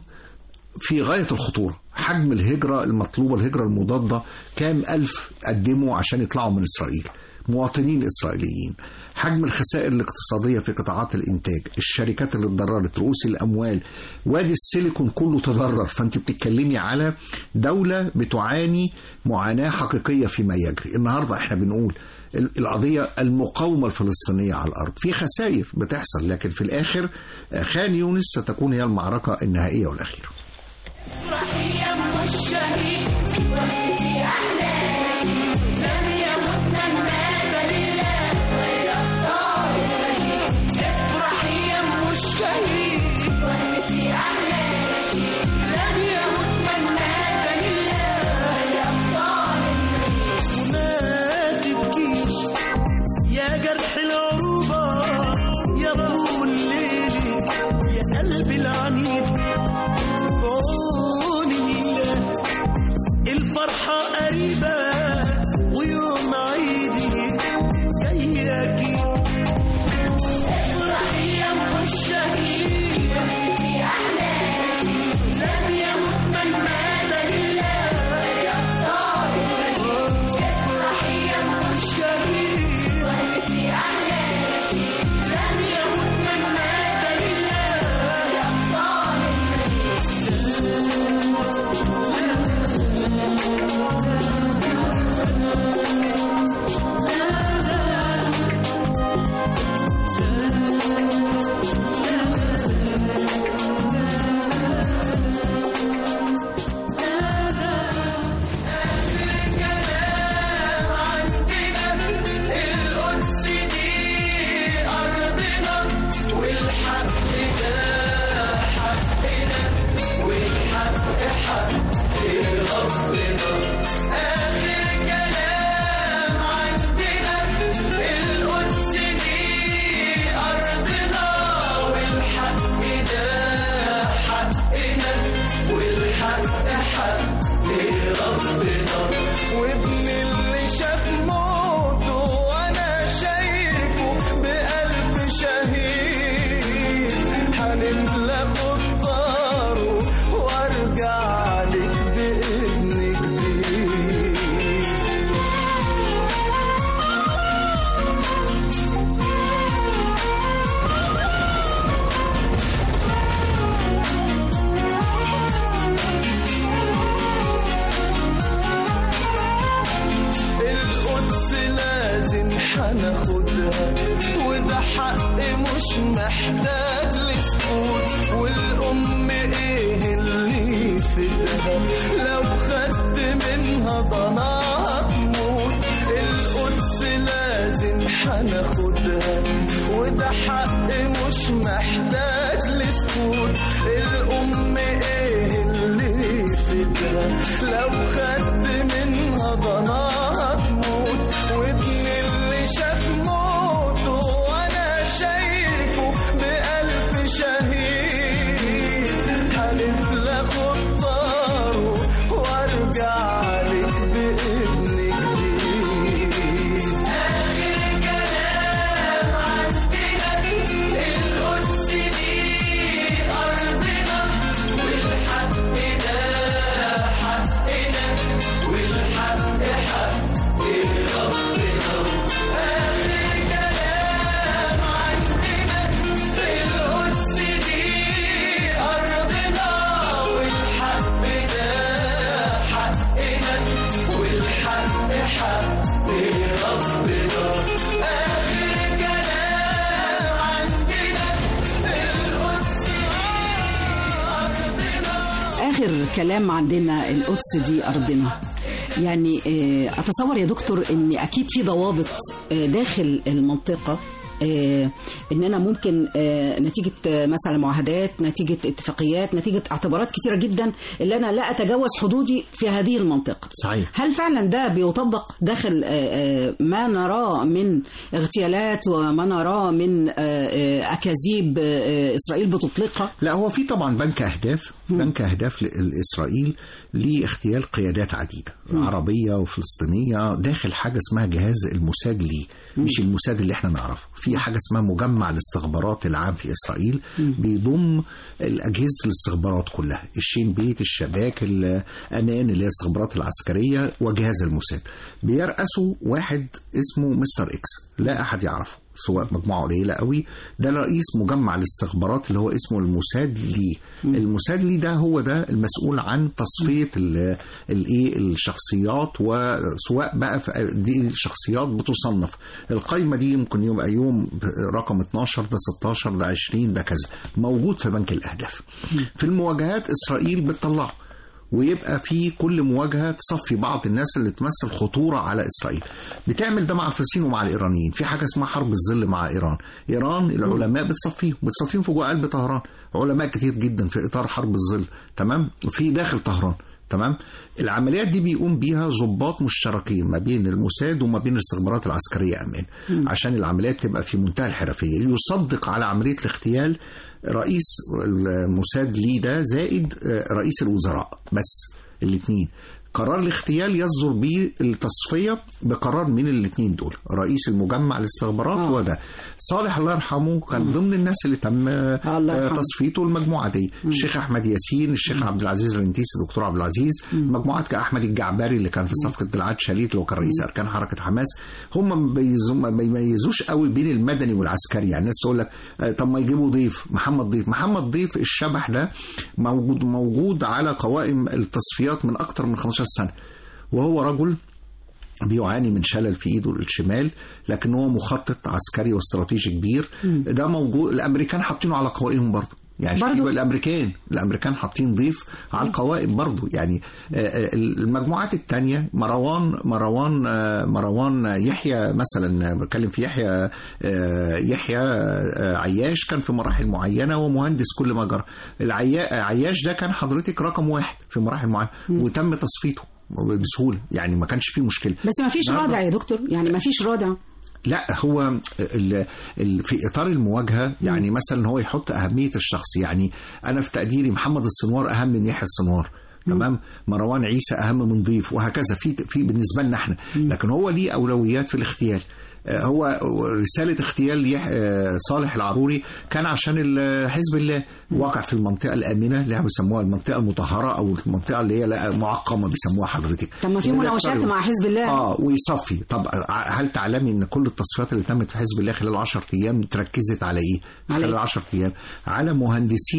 في غاية الخطورة حجم الهجرة المطلوبة الهجرة المضادة كام ألف قدموا عشان يطلعوا من إسرائيل مواطنين إسرائيليين حجم الخسائر الاقتصادية في قطاعات الإنتاج الشركات اللي اتضررت رؤوس الأموال وادي السيليكون كله تضرر فأنت بتتكلمي على دولة بتعاني معاناة حقيقية فيما يجري النهاردة احنا بنقول ال- القضية المقاومة الفلسطينية على الأرض في خسائر بتحصل لكن في الآخر آه، خان يونس ستكون هي المعركة النهائية والأخيرة وما تبكيش يا جرح العروبة يا طول ليلي يا قلبي العنيد بعون الله الفرحة قريبة ويوم عيدي جاي أكيد افرحي يا أم الشهيد في أحلامك لم يمت من مات لله يا افرحي يا أم الشهيد في أحلامك لم يمت من مات لله يا القدس دي أرضنا والحق ده حقنا والحق حق ربنا آخر كلام عندنا القدس دي أرضنا والحق ده حقنا والحق حق ربنا وابن اللي شاف موته وانا شايفه بقلب شهيد هنملى خطاره وارجع لك بابن جديد القدس لازم هناخدها وده حق مش محتاج لسكوت والأم ايه اللي يفيدها لو خدت منها ضناها تموت هناخدها وده حق مش محتاج لسكوت الأم ايه اللي يفيدها لو خدت منها ضناها تموت وابن اللي شاف موته وانا شايفه بألف شهيد حلف لاخد طاره وارجع عليك بابن جديد آخر كلام عندنا القدس دي أرضنا والحق ده حقنا والحق حق ربنا آخر كلام عندنا القدس دي أرضنا والحق ده حقنا والحق حق ربنا آخر كلام عندنا القدس آخر كلام عندنا القدس دي أرضنا يعني آه، أتصور يا دكتور أن أكيد في ضوابط آه، داخل المنطقة آه، ان انا ممكن آه، نتيجه آه، مثلا معاهدات نتيجه اتفاقيات نتيجه اعتبارات كتيره جدا اللي انا لا اتجاوز حدودي في هذه المنطقه صحيح هل فعلا ده بيطبق داخل آه، آه، ما نراه من اغتيالات وما نراه من آه، آه، اكاذيب آه، آه، اسرائيل بتطلقها لا هو في طبعا بنك اهداف بنك اهداف لاسرائيل لاغتيال قيادات عديده عربيه وفلسطينيه داخل حاجه اسمها جهاز الموساد لي مش الموساد اللي احنا نعرفه في حاجه اسمها مجمع الاستخبارات العام في اسرائيل بيضم الاجهزه الاستخبارات كلها الشين بيت الشباك الامان اللي هي الاستخبارات العسكريه وجهاز الموساد بيرأسه واحد اسمه مستر اكس لا احد يعرفه سواء مجموعه قليله قوي ده رئيس مجمع الاستخبارات اللي هو اسمه الموساد لي الموساد لي ده هو ده المسؤول عن تصفيه ال- الايه الشخصيات وسواء بقى في- دي الشخصيات بتصنف القائمه دي ممكن يبقى يوم رقم 12 ده 16 ده 20 ده كذا موجود في بنك الاهداف في المواجهات اسرائيل بتطلعه ويبقى في كل مواجهه تصفي بعض الناس اللي تمثل خطوره على اسرائيل بتعمل ده مع الفلسطينيين ومع الايرانيين في حاجه اسمها حرب الظل مع ايران ايران العلماء بتصفيهم بتصفيهم في جوه قلب طهران علماء كتير جدا في اطار حرب الظل تمام في داخل طهران تمام العمليات دي بيقوم بيها ضباط مشتركين ما بين الموساد وما بين الاستخبارات العسكريه امان عشان العمليات تبقى في منتهى الحرفيه يصدق على عمليه الاغتيال رئيس الموساد لي ده زائد آه، رئيس الوزراء بس الاثنين قرار الاغتيال يصدر به التصفية بقرار من الاثنين دول رئيس المجمع الاستخبارات آه. وده صالح الله يرحمه كان ضمن الناس اللي تم آه، الله آه، يرحمه. تصفيته المجموعة دي الشيخ أحمد ياسين الشيخ عبد العزيز الرنتيسي الدكتور عبد العزيز مجموعات كأحمد الجعبري اللي كان في صفقة جلعاد شاليت اللي هو كان رئيس أركان حركة حماس هم ما بيميزوا- ما بيميزوش قوي بين المدني والعسكري يعني الناس تقول لك آه، طب ما يجيبوا ضيف محمد ضيف محمد ضيف الشبح ده موجود موجود على قوائم التصفيات من أكتر من 15 سنة وهو رجل بيعاني من شلل في ايده الشمال لكن هو مخطط عسكري واستراتيجي كبير ده موجود الامريكان حاطينه على قوائمهم برضه يعني برضه؟ برضو الامريكان الامريكان حاطين ضيف على القوائم برضه يعني آه، آه، المجموعات الثانيه مروان مروان آه، مروان يحيى مثلا بتكلم في يحيى آه، يحيى آه، عياش كان في مراحل معينه ومهندس كل ما جرى العيا- عياش ده كان حضرتك رقم واحد في مراحل معينه وتم تصفيته بسهوله يعني ما كانش فيه مشكله بس ما فيش نعم. رادع يا دكتور يعني ما فيش رادع لا هو ال ال في اطار المواجهه يعني مثلا هو يحط اهميه الشخص يعني انا في تقديري محمد السنوار اهم من يحيى السنوار تمام مروان عيسى اهم من ضيف وهكذا في في بالنسبه لنا احنا لكن هو ليه اولويات في الاغتيال آه، هو رسالة اغتيال يح- آه، صالح العروري كان عشان ال- حزب الله واقع في المنطقة الآمنة اللي هم بيسموها المنطقة المطهرة أو المنطقة اللي هي لا معقمة بيسموها حضرتك طب ما في مناوشات مع حزب الله اه ويصفي طب هل تعلمي ان كل التصفيات اللي تمت في حزب الله خلال 10 ايام تركزت على ايه؟ على خلال إيه؟ 10 ايام على مهندسين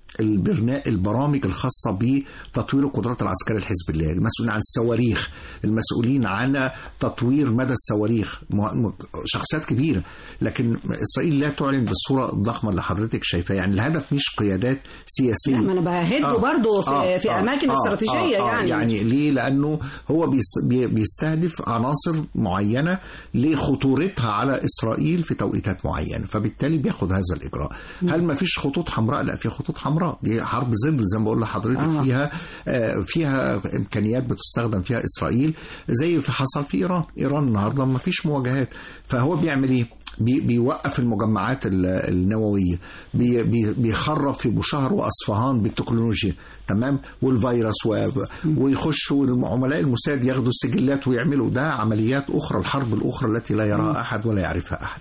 البرنا... البرامج الخاصة بتطوير القدرات العسكرية لحزب الله المسؤولين عن الصواريخ المسؤولين عن تطوير مدى الصواريخ م... م... شخصيات كبيرة لكن إسرائيل لا تعلن بالصورة الضخمة اللي حضرتك شايفاها يعني الهدف مش قيادات سياسية لا، ما أنا بهده برضو في- في أماكن استراتيجية يعني. يعني ليه لأنه هو بيست... بي- بيستهدف عناصر معينة لخطورتها على إسرائيل في توقيتات معينة فبالتالي بياخد هذا الإجراء هل ما فيش خطوط حمراء لا في خطوط حمراء دي حرب ظل زي ما بقول لحضرتك آه. فيها آه، فيها إمكانيات بتستخدم فيها إسرائيل زي في حصل في إيران إيران النهاردة ما فيش مواجهات فهو بيعمل إيه بي- بيوقف المجمعات ال- النووية بي- بي- بيخرب في بوشهر وأصفهان بالتكنولوجيا تمام والفيروس و... ويخشوا عملاء الموساد ياخدوا السجلات ويعملوا ده عمليات أخرى الحرب الأخرى التي لا يراها أحد ولا يعرفها أحد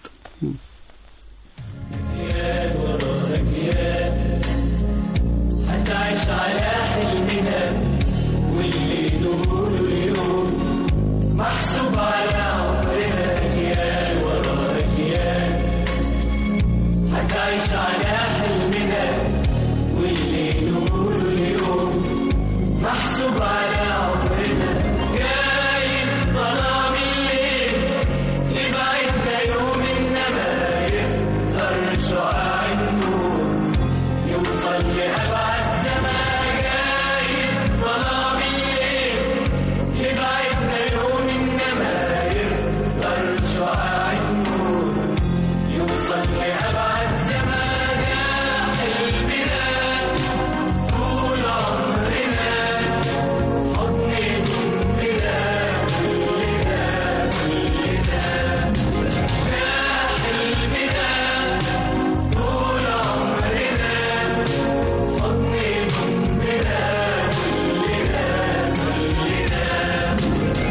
هتعيش على حلمنا واللي نقوله اليوم محسوب على عمرنا أجيال ورا أجيال هتعيش على حلمنا واللي نقوله اليوم محسوب على عمرنا جايز ظلام الليل يبعدنا يوم إنما يقدر شعاع النور يوصل لأبعد زمان جايز ظلام الليل يبعدنا يوم إنما يقدر شعاع النور يوصل لأبعد زمان يا حلمنا طول عمرنا حضن ضمنا كلنا كلنا يا حلمنا طول عمرنا حضن ضمنا كلنا كلنا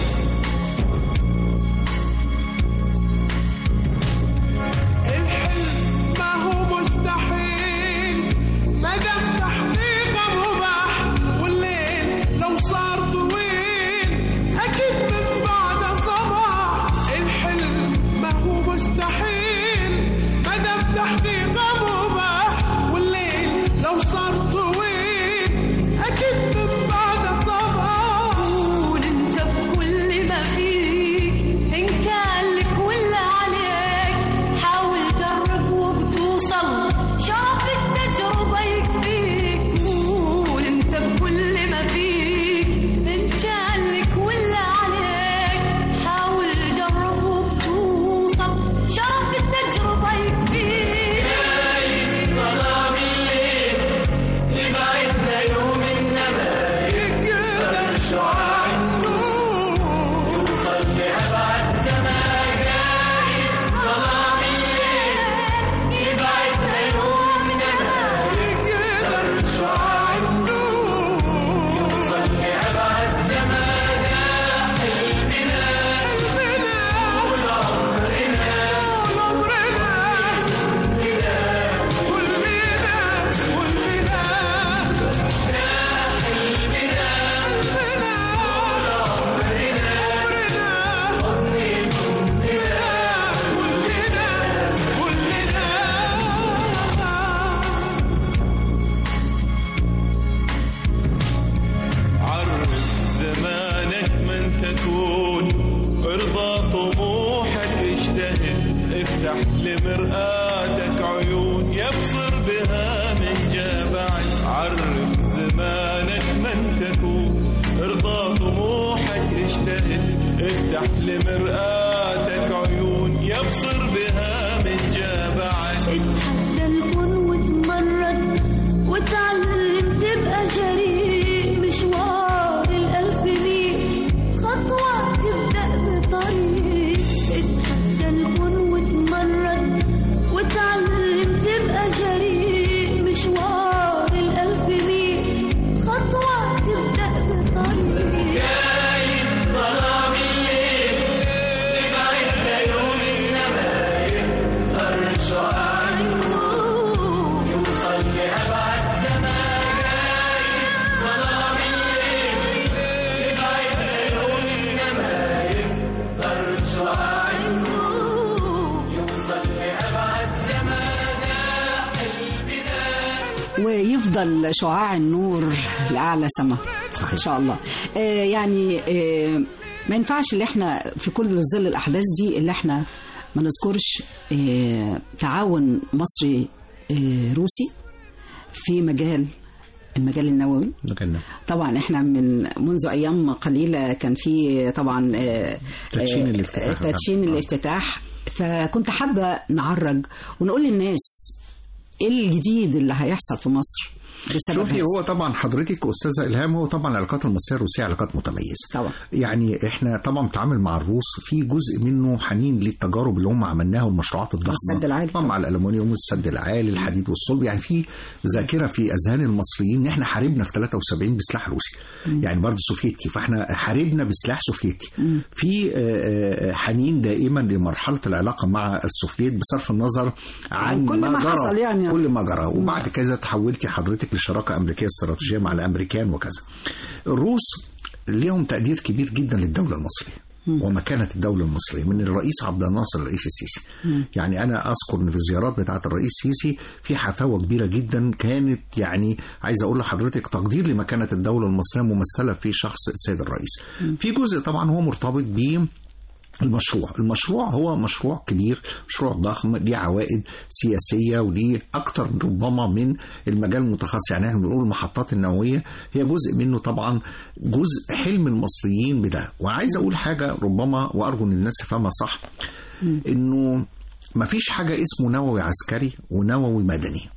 الحلم ما هو مستحيل ما دام تحقيقه مباح والليل لو صار طويل اكيد من بعد صباح الحلم ما هو مستحيل ما دام تحقيقه مباح والليل لو صار طويل اكيد من بعد صباح قول انت بكل ما فيك ان كان لك ولا عليك حاول جرب وبتوصل شرف التجربة يكفيك قول انت بكل ما فيك ان كان لك ولا عليك حاول جرب وبتوصل شرف التجربة يكفيك ظلام الليل يبعدنا يوم إنما يقدر شعاع النور يوصل لأبعد زمان جايز ظلام الليل يبعدنا يوم إنما يقدر شعاع النور يوصل لأبعد زمان يا حلمنا حلمنا طول عمرنا طول عمرنا كلنا كلنا يا حلمنا حلمنا طول عمرنا حضن ضمنا كلنا عرف زمانك من تكون ارضى طموحك اجتهد افتح لمرآتك عيون يبصر بها من جابعك عرف زمانك من تكون ارضى طموحك اجتهد افتح لمرآتك عيون يبصر بها من جابعك اتحدى الكون وتمرد وتعلم تبقى جريء مشوار الألف ميل خطوة تبدأ بطريق اتحدى الكون وتمرد وتعلم تبقى جريء مشوار الألف ميل خطوة تبدأ بطريق جايز ظلام الليل ويفضل شعاع النور لأعلى سما صحيح. إن شاء الله آه يعني آه ما ينفعش اللي احنا في كل ظل الأحداث دي اللي احنا ما نذكرش آه تعاون مصري آه روسي في مجال المجال النووي مكاننا طبعا احنا من منذ ايام قليله كان في طبعا آه، تدشين آه، الافتتاح. تدشين الافتتاح فكنت حابه نعرج ونقول للناس ايه الجديد اللي هيحصل في مصر بسبب شوفي هذا. هو طبعا حضرتك استاذه الهام هو طبعا العلاقات المصريه الروسيه علاقات متميزه طبعا يعني احنا طبعا بنتعامل مع الروس في جزء منه حنين للتجارب اللي هم عملناها والمشروعات الضخمه السد العالي. طبعا مع الالومنيوم والسد العالي الحديد والصلب يعني في ذاكره في اذهان المصريين ان احنا حاربنا في 73 بسلاح روسي يعني برضه سوفيتي فاحنا حاربنا بسلاح سوفيتي في آه، آه، حنين دائما لمرحله العلاقه مع السوفييت بصرف النظر عن كل ما جرى حصل يعني. كل ما جرى وبعد كذا تحولتي حضرتك لشراكه امريكيه استراتيجيه مع الامريكان وكذا الروس ليهم تقدير كبير جدا للدوله المصريه ومكانة الدولة المصرية من الرئيس عبد الناصر الرئيس السيسي يعني أنا أذكر إن في الزيارات بتاعة الرئيس السيسي في حفاوة كبيرة جدا كانت يعني عايز أقول لحضرتك تقدير لمكانة الدولة المصرية ممثلة في شخص السيد الرئيس في جزء طبعا هو مرتبط ب المشروع المشروع هو مشروع كبير مشروع ضخم ليه عوائد سياسية وليه أكتر ربما من المجال المتخصص يعني احنا بنقول المحطات النووية هي جزء منه طبعا جزء حلم المصريين بده وعايز أقول حاجة ربما وأرجو أن الناس تفهمها صح إنه مفيش حاجة اسمه نووي عسكري ونووي مدني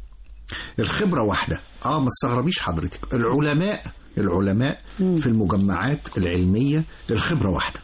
الخبرة واحدة اه ما تستغربيش حضرتك العلماء العلماء في المجمعات العلمية الخبرة واحدة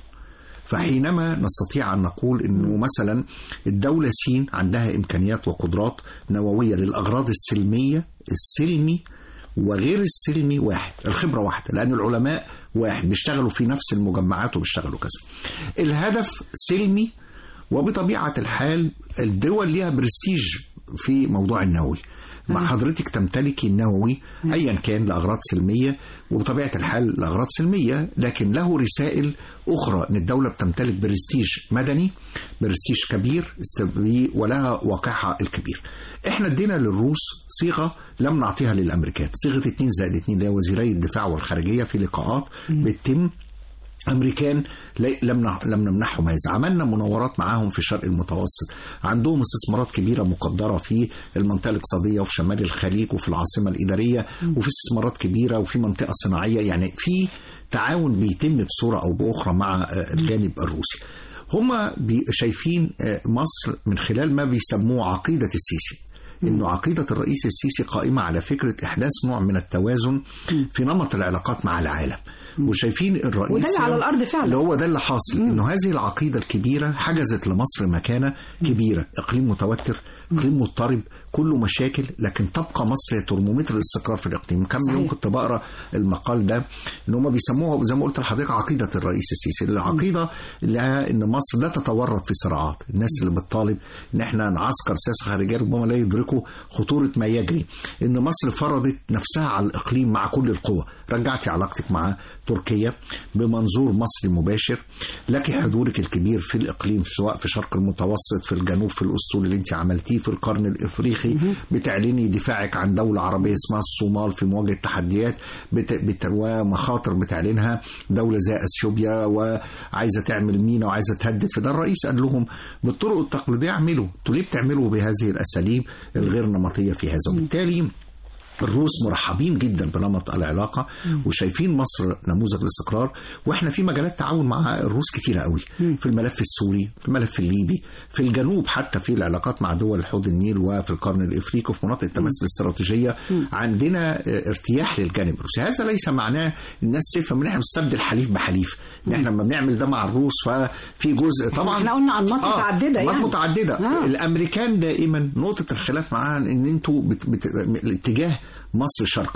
فحينما نستطيع أن نقول أنه مثلا الدولة سين عندها إمكانيات وقدرات نووية للأغراض السلمية السلمي وغير السلمي واحد الخبرة واحدة لأن العلماء واحد بيشتغلوا في نفس المجمعات وبيشتغلوا كذا الهدف سلمي وبطبيعة الحال الدول ليها برستيج في موضوع النووي مع حضرتك تمتلكي النووي ايا كان لاغراض سلميه وبطبيعه الحال لاغراض سلميه لكن له رسائل اخرى ان الدوله بتمتلك برستيج مدني برستيج كبير است- ولها واقعها الكبير. احنا ادينا للروس صيغه لم نعطيها للامريكان، صيغه 2 زائد 2 اللي هي وزيري الدفاع والخارجيه في لقاءات بتتم امريكان لي- لم نع- لم نمنحهم هذا عملنا مناورات معاهم في الشرق المتوسط عندهم استثمارات كبيره مقدره في المنطقه الاقتصاديه وفي شمال الخليج وفي العاصمه الاداريه وفي استثمارات كبيره وفي منطقه صناعيه يعني في تعاون بيتم بصوره او باخرى مع آه، الجانب الروسي هم شايفين آه، مصر من خلال ما بيسموه عقيده السيسي انه عقيده الرئيس السيسي قائمه على فكره احداث نوع من التوازن في نمط العلاقات مع العالم وشايفين الرئيس وده اللي على الأرض فعلا. اللي هو ده اللي حاصل انه هذه العقيده الكبيره حجزت لمصر مكانه كبيره اقليم متوتر اقليم مضطرب كله مشاكل لكن تبقى مصر هي ترمومتر الاستقرار في الاقليم كم صحيح. يوم كنت بقرا المقال ده ان هم بيسموها زي ما قلت لحضرتك عقيده الرئيس السيسي العقيده لها ان مصر لا تتورط في صراعات الناس اللي بتطالب ان احنا نعسكر سياسه خارجيه ربما لا يدركوا خطوره ما يجري ان مصر فرضت نفسها على الاقليم مع كل القوى رجعتي علاقتك مع تركيا بمنظور مصري مباشر لك حضورك الكبير في الاقليم سواء في شرق المتوسط في الجنوب في الاسطول اللي انت عملتيه في القرن الافريقي بتعلني دفاعك عن دوله عربيه اسمها الصومال في مواجهه تحديات بت... بت... ومخاطر بتعلنها دوله زي اثيوبيا وعايزه تعمل مينا وعايزه تهدد فده الرئيس قال لهم بالطرق التقليديه اعملوا انتوا ليه بتعملوا بهذه الاساليب الغير نمطيه في هذا وبالتالي الروس مرحبين جدا بنمط العلاقة وشايفين مصر نموذج الاستقرار واحنا في مجالات تعاون مع الروس كتيرة قوي في الملف السوري في الملف الليبي في الجنوب حتى في العلاقات مع دول حوض النيل وفي القرن الافريقي وفي مناطق التماس الاستراتيجية عندنا اه، ارتياح للجانب الروسي هذا ليس معناه الناس تفهم ان احنا بنستبدل حليف بحليف ان احنا لما بنعمل ده مع الروس ففي جزء طبعا احنا قلنا انماط متعدده أنماط يعني متعدده آه. الامريكان دائما نقطه الخلاف معاها ان انتوا بت... بت... الاتجاه مصر شرقا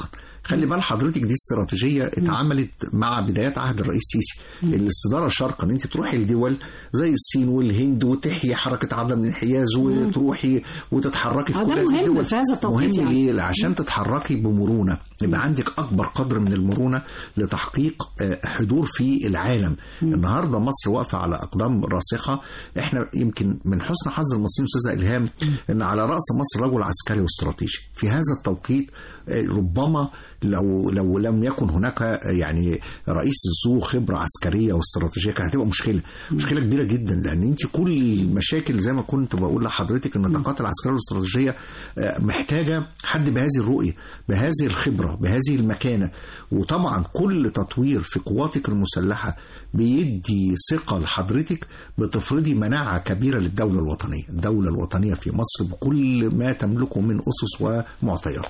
خلي بال حضرتك دي استراتيجيه اتعملت مع بدايات عهد الرئيس السيسي الاستداره شرقا ان انت تروحي لدول زي الصين والهند وتحيي حركه عدم الانحياز وتروحي وتتحركي في آه، كل ده هذه مهم الدول في هذا التوقيت مهم يعني. ليه؟ عشان تتحركي بمرونه يبقى عندك اكبر قدر من المرونه لتحقيق آه، حضور في العالم النهارده مصر واقفه على اقدام راسخه احنا يمكن من حسن حظ المصريين استاذه الهام ان على راس مصر رجل عسكري واستراتيجي في هذا التوقيت آه، ربما لو لو لم يكن هناك آه، يعني رئيس ذو خبره عسكريه واستراتيجيه كانت هتبقى مشكله مشكله كبيره جدا لان انت كل المشاكل زي ما كنت بقول لحضرتك ان الطاقات العسكريه والاستراتيجيه آه، محتاجه حد بهذه الرؤيه بهذه الخبره بهذه المكانه وطبعا كل تطوير في قواتك المسلحه بيدي ثقه لحضرتك بتفرضي مناعه كبيره للدوله الوطنيه الدوله الوطنيه في مصر بكل ما تملكه من اسس ومعطيات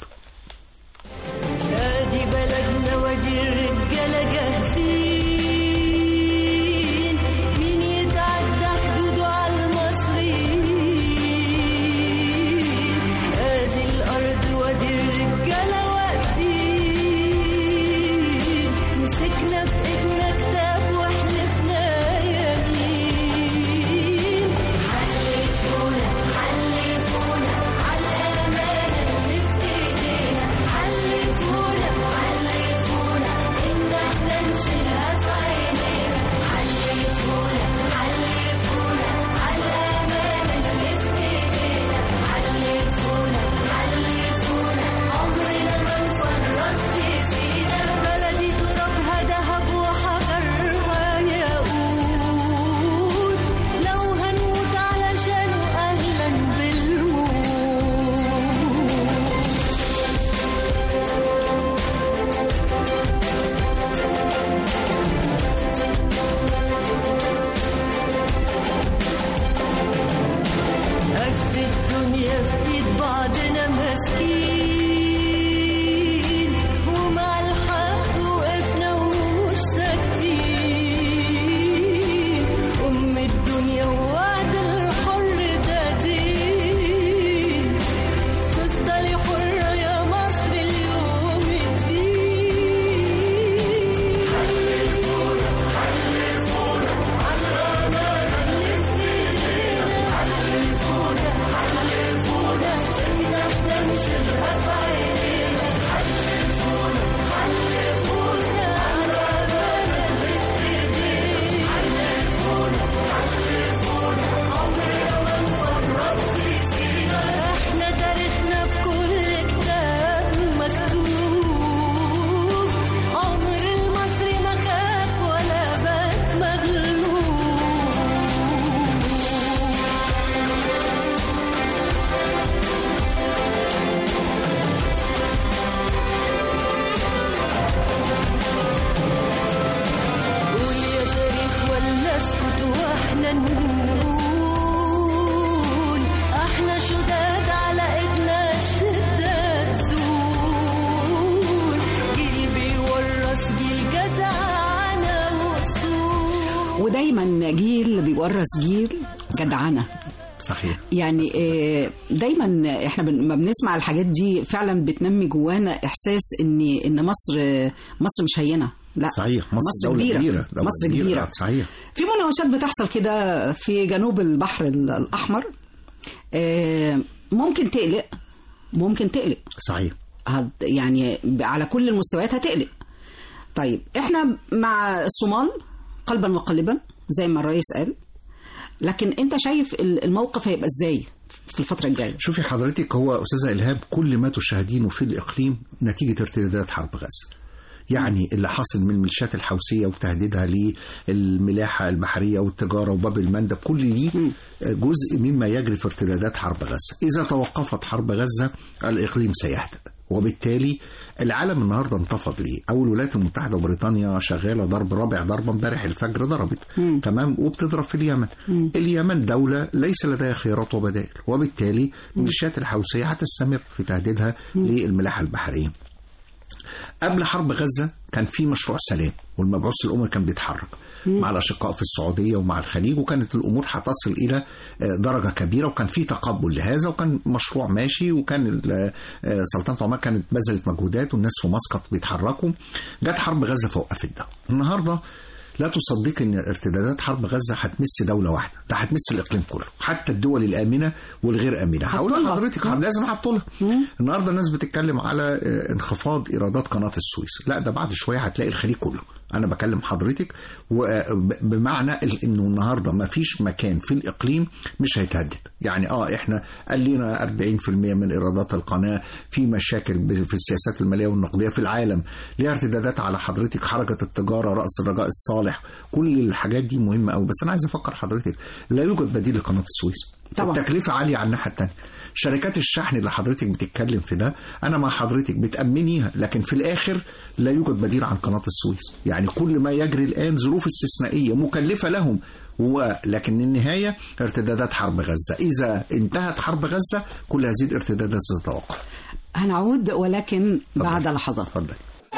ادي بلدنا وادي الرجاله جاهزين مين يتعدى حدوده على المصريين ادي الارض وادي الرجاله واقفين مسكنا في ايدنا كتاب واحلفنا يمين حلفونا حلفونا على الامانه اللي في ايدينا حلفونا حلفونا ان احنا نشيلها في عينينا حلفونا حلفونا على الامانه اللي في ايدينا حلفونا حلفونا عمرنا ما نفرط في سينا بلدي ترابها دهب وحجرها ياقوت لو هنموت علشانه اهلا بالموت قد الدنيا في ايد بعضنا ماسكين ومع الحق وقفنا ومش ساكتين ام الدنيا ووعد الحر ده دين تفضلي حرة يا مصر اليوم الدين حلفونا حلفونا على الأمانة اللي في إيدينا حلفونا حلفونا إن إحنا نشيلها في عينينا حلفونا حلفونا على الأمانة اللي في إيدينا حلفونا حلفونا عمرنا ما نفرط في سينا إحنا تاريخنا في كل كتاب مكتوب عمر المصري ما خاف ولا بات مغلوب قول يا تاريخ ولا اسكت واحنا نقول احنا شداد على ايدنا الشدة تزول جيل بيورث جيل جدعانة وصول ودايما جيل بيورث جيل جدعنه صحيح يعني آه، دايما احنا بن- ما بنسمع الحاجات دي فعلا بتنمي جوانا احساس ان ان مصر مصر مش هينه لا صحيح مصر, دولة كبيرة, كبيرة. دولة مصر كبيرة. صحيح في مناوشات بتحصل كده في جنوب البحر ال- الاحمر آه، ممكن تقلق ممكن تقلق صحيح هت- يعني على كل المستويات هتقلق طيب احنا مع الصومال قلبا وقالبا زي ما الرئيس قال لكن انت شايف ال- الموقف هيبقى ازاي في الفتره الجايه شوفي حضرتك هو استاذه الهام كل ما تشاهدينه في الاقليم نتيجه ارتدادات حرب غزه يعني اللي حاصل من الميليشيات الحوثيه وتهديدها للملاحه البحريه والتجاره وباب المندب كل دي جزء مما يجري في ارتدادات حرب غزه اذا توقفت حرب غزه الاقليم سيهدأ وبالتالي العالم النهارده انتفض ليه؟ او الولايات المتحده وبريطانيا شغاله ضرب رابع ضربه امبارح الفجر ضربت تمام وبتضرب في اليمن. اليمن دوله ليس لديها خيارات وبدائل وبالتالي الميليشيات الحوثيه هتستمر في تهديدها للملاحه البحريه. قبل حرب غزة كان في مشروع سلام والمبعوث الاممي كان بيتحرك مع الاشقاء في السعوديه ومع الخليج وكانت الامور هتصل الى آه، درجه كبيره وكان في تقبل لهذا وكان مشروع ماشي وكان ال- آه، سلطنه عمان كانت بذلت مجهودات والناس في مسقط بيتحركوا جت حرب غزه فوقفت ده النهارده لا تصدق ان ارتدادات حرب غزه هتمس دوله واحده ده هتمس الاقليم كله حتى الدول الامنه والغير امنه هقول هتطولها. لحضرتك لازم هتطولها النهارده الناس بتتكلم على آه، انخفاض ايرادات قناه السويس لا ده بعد شويه هتلاقي الخليج كله انا بكلم حضرتك وبمعنى انه النهارده ما فيش مكان في الاقليم مش هيتهدد يعني اه احنا قال لنا 40% من ايرادات القناه في مشاكل ب- في السياسات الماليه والنقديه في العالم ليها ارتدادات على حضرتك حركه التجاره راس الرجاء الصالح كل الحاجات دي مهمه قوي بس انا عايز افكر حضرتك لا يوجد بديل لقناه السويس طبعا. التكلفه عاليه على الناحيه الثانيه شركات الشحن اللي حضرتك بتتكلم في ده انا مع حضرتك بتامنيها لكن في الاخر لا يوجد بديل عن قناه السويس يعني كل ما يجري الان ظروف استثنائيه مكلفه لهم ولكن النهايه ارتدادات حرب غزه اذا انتهت حرب غزه كل هذه الارتدادات ستتوقف هنعود ولكن بعد لحظات اتفضل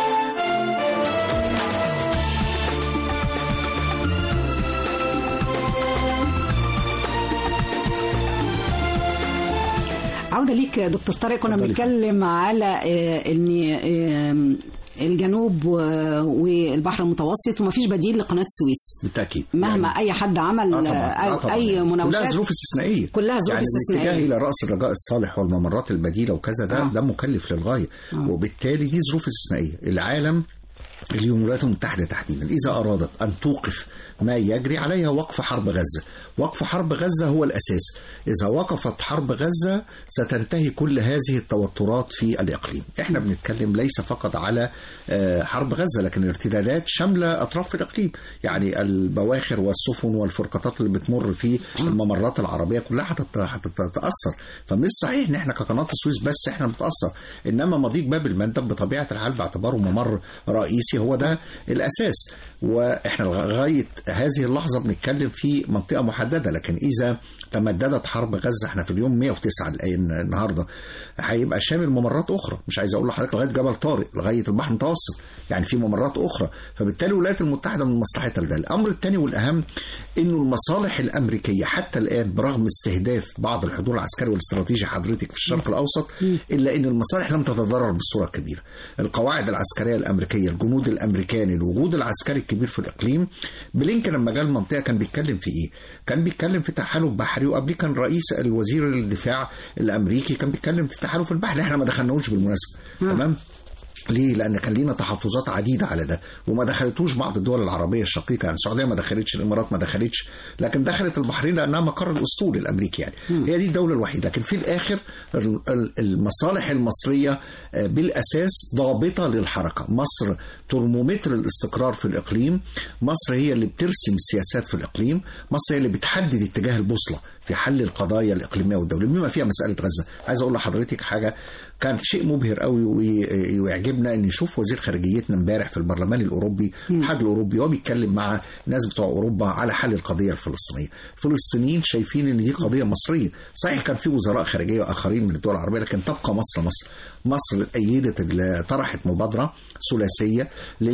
عودة ليك يا دكتور طارق كنا اتفضلي. بنتكلم على آه، ان آه، الجنوب و- والبحر المتوسط ومفيش بديل لقناة السويس بالتاكيد مهما اي حد عمل آه طبعاً. آه، آه طبعاً. اي مناوشات كلها ظروف استثنائيه كلها ظروف يعني استثنائية. الاتجاه الى راس الرجاء الصالح والممرات البديله وكذا ده آه. ده مكلف للغايه آه. وبالتالي دي ظروف استثنائيه العالم الولايات المتحدة تحديدا إذا أرادت أن توقف ما يجري عليها وقف حرب غزة وقف حرب غزة هو الأساس إذا وقفت حرب غزة ستنتهي كل هذه التوترات في الإقليم إحنا بنتكلم ليس فقط على آه، حرب غزة لكن ارتدادات شاملة أطراف في الإقليم يعني البواخر والسفن والفرقاطات اللي بتمر في الممرات العربية كلها هتت- هتتأثر فمش صحيح إن إحنا كقناة السويس بس إحنا بنتأثر إنما مضيق باب المندب بطبيعة الحال باعتباره ممر رئيسي هو ده الأساس وإحنا لغاية هذه اللحظة بنتكلم في منطقة محددة لكن إذا تمددت حرب غزة احنا في اليوم 109 الآن النهاردة هيبقى شامل ممرات أخرى مش عايز أقول لحضرتك لغاية جبل طارق لغاية البحر المتوسط يعني في ممرات أخرى فبالتالي الولايات المتحدة من مصلحتها ده الأمر الثاني والأهم إنه المصالح الأمريكية حتى الآن برغم استهداف بعض الحضور العسكري والاستراتيجي حضرتك في الشرق الأوسط إلا إن المصالح لم تتضرر بالصورة الكبيرة القواعد العسكرية الأمريكية الجنود الأمريكان الوجود العسكري الكبير في الإقليم بلينكن لما جاء المنطقة كان بيتكلم في إيه كان بيتكلم في تحالف بحري وقبليه كان رئيس الوزير الدفاع الأمريكي كان بيتكلم في التحالف البحري احنا ما دخلناهوش بالمناسبة تمام ليه؟ لأن كان لينا تحفظات عديدة على ده وما دخلتوش بعض الدول العربية الشقيقة يعني السعودية ما دخلتش الإمارات ما دخلتش لكن دخلت البحرين لأنها مقر الأسطول الأمريكي يعني هي دي الدولة الوحيدة لكن في الآخر ال- ال- المصالح المصرية آه، بالأساس ضابطة للحركة مصر ترمومتر الاستقرار في الإقليم مصر هي اللي بترسم السياسات في الإقليم مصر هي اللي بتحدد اتجاه البوصلة في حل القضايا الإقليمية والدولية بما فيها مسألة غزة عايز أقول لحضرتك حاجة كان شيء مبهر قوي وي- ويعجبنا ان نشوف وزير خارجيتنا امبارح في البرلمان الاوروبي الاتحاد الاوروبي وهو بيتكلم مع ناس بتوع اوروبا على حل القضيه الفلسطينيه الفلسطينيين شايفين ان دي قضيه مصريه صحيح كان في وزراء خارجيه اخرين من الدول العربيه لكن تبقى مصر مصر مصر ايدت ال- طرحت مبادره ثلاثيه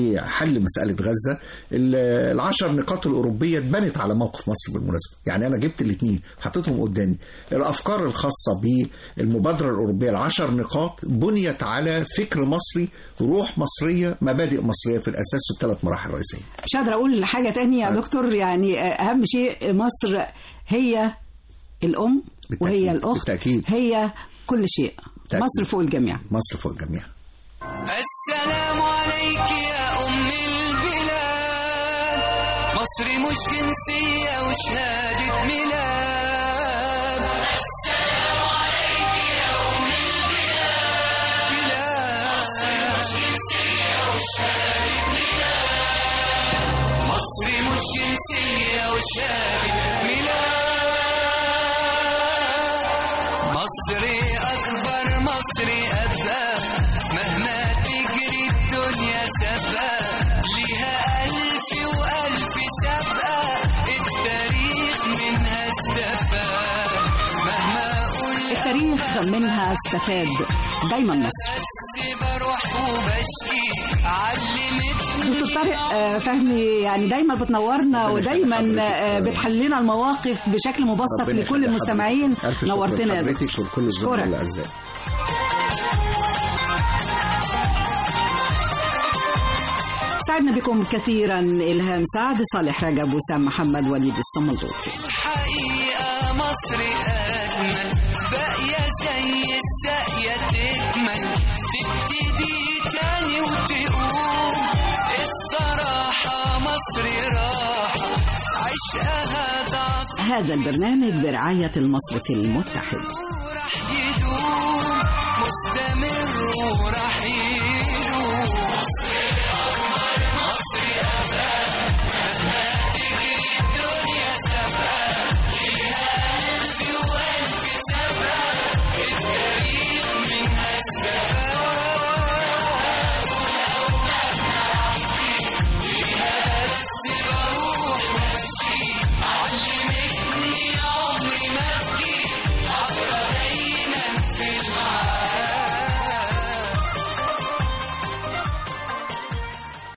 لحل مساله غزه ال- العشر نقاط الاوروبيه اتبنت على موقف مصر بالمناسبه يعني انا جبت الاثنين حطيتهم قدامي الافكار الخاصه بالمبادره الاوروبيه العشر نقاط بنيت على فكر مصري روح مصريه مبادئ مصريه في الاساس في الثلاث مراحل الرئيسيه مش قادرة أقول حاجة تانية يا دكتور يعني أهم شيء مصر هي الأم وهي الأخت بالتأكيد. هي كل شيء بالتأكيد. مصر فوق الجميع مصر فوق الجميع السلام عليك يا أم البلاد مصر مش جنسية وشهادة ميلاد السلام عليك يا أم البلاد مصر مش جنسية وشهادة ميلاد مصر مش جنسية وشهادة ميلاد مصري أكبر مصري أبقى مهما تجري الدنيا سابقة ليها ألف وألف سابقة التاريخ منها استفاد مهما أقول التاريخ منها استفاد دايما مصر بس بروح وبشكي علمتني دكتور طارق آه، فهمي يعني دايما بتنورنا ودايما آه، بتحل لنا المواقف بشكل مبسط ربنا لكل يخلي المستمعين حضرتك. ألف شكر نورتنا يا لحضرتك دكتور ولكل الزملاء أشكرك. الأعزاء سعدنا بكم كثيرا إلهام سعد صالح رجب وسام محمد وليد الصملوطي الحقيقة مصر أجمل باقية زي الساقية تكمل تبتدي تاني وتقوم الصراحة مصر راحة عشقها ضعف هذا البرنامج برعاية المصرف المتحد يدوم مستمر وراح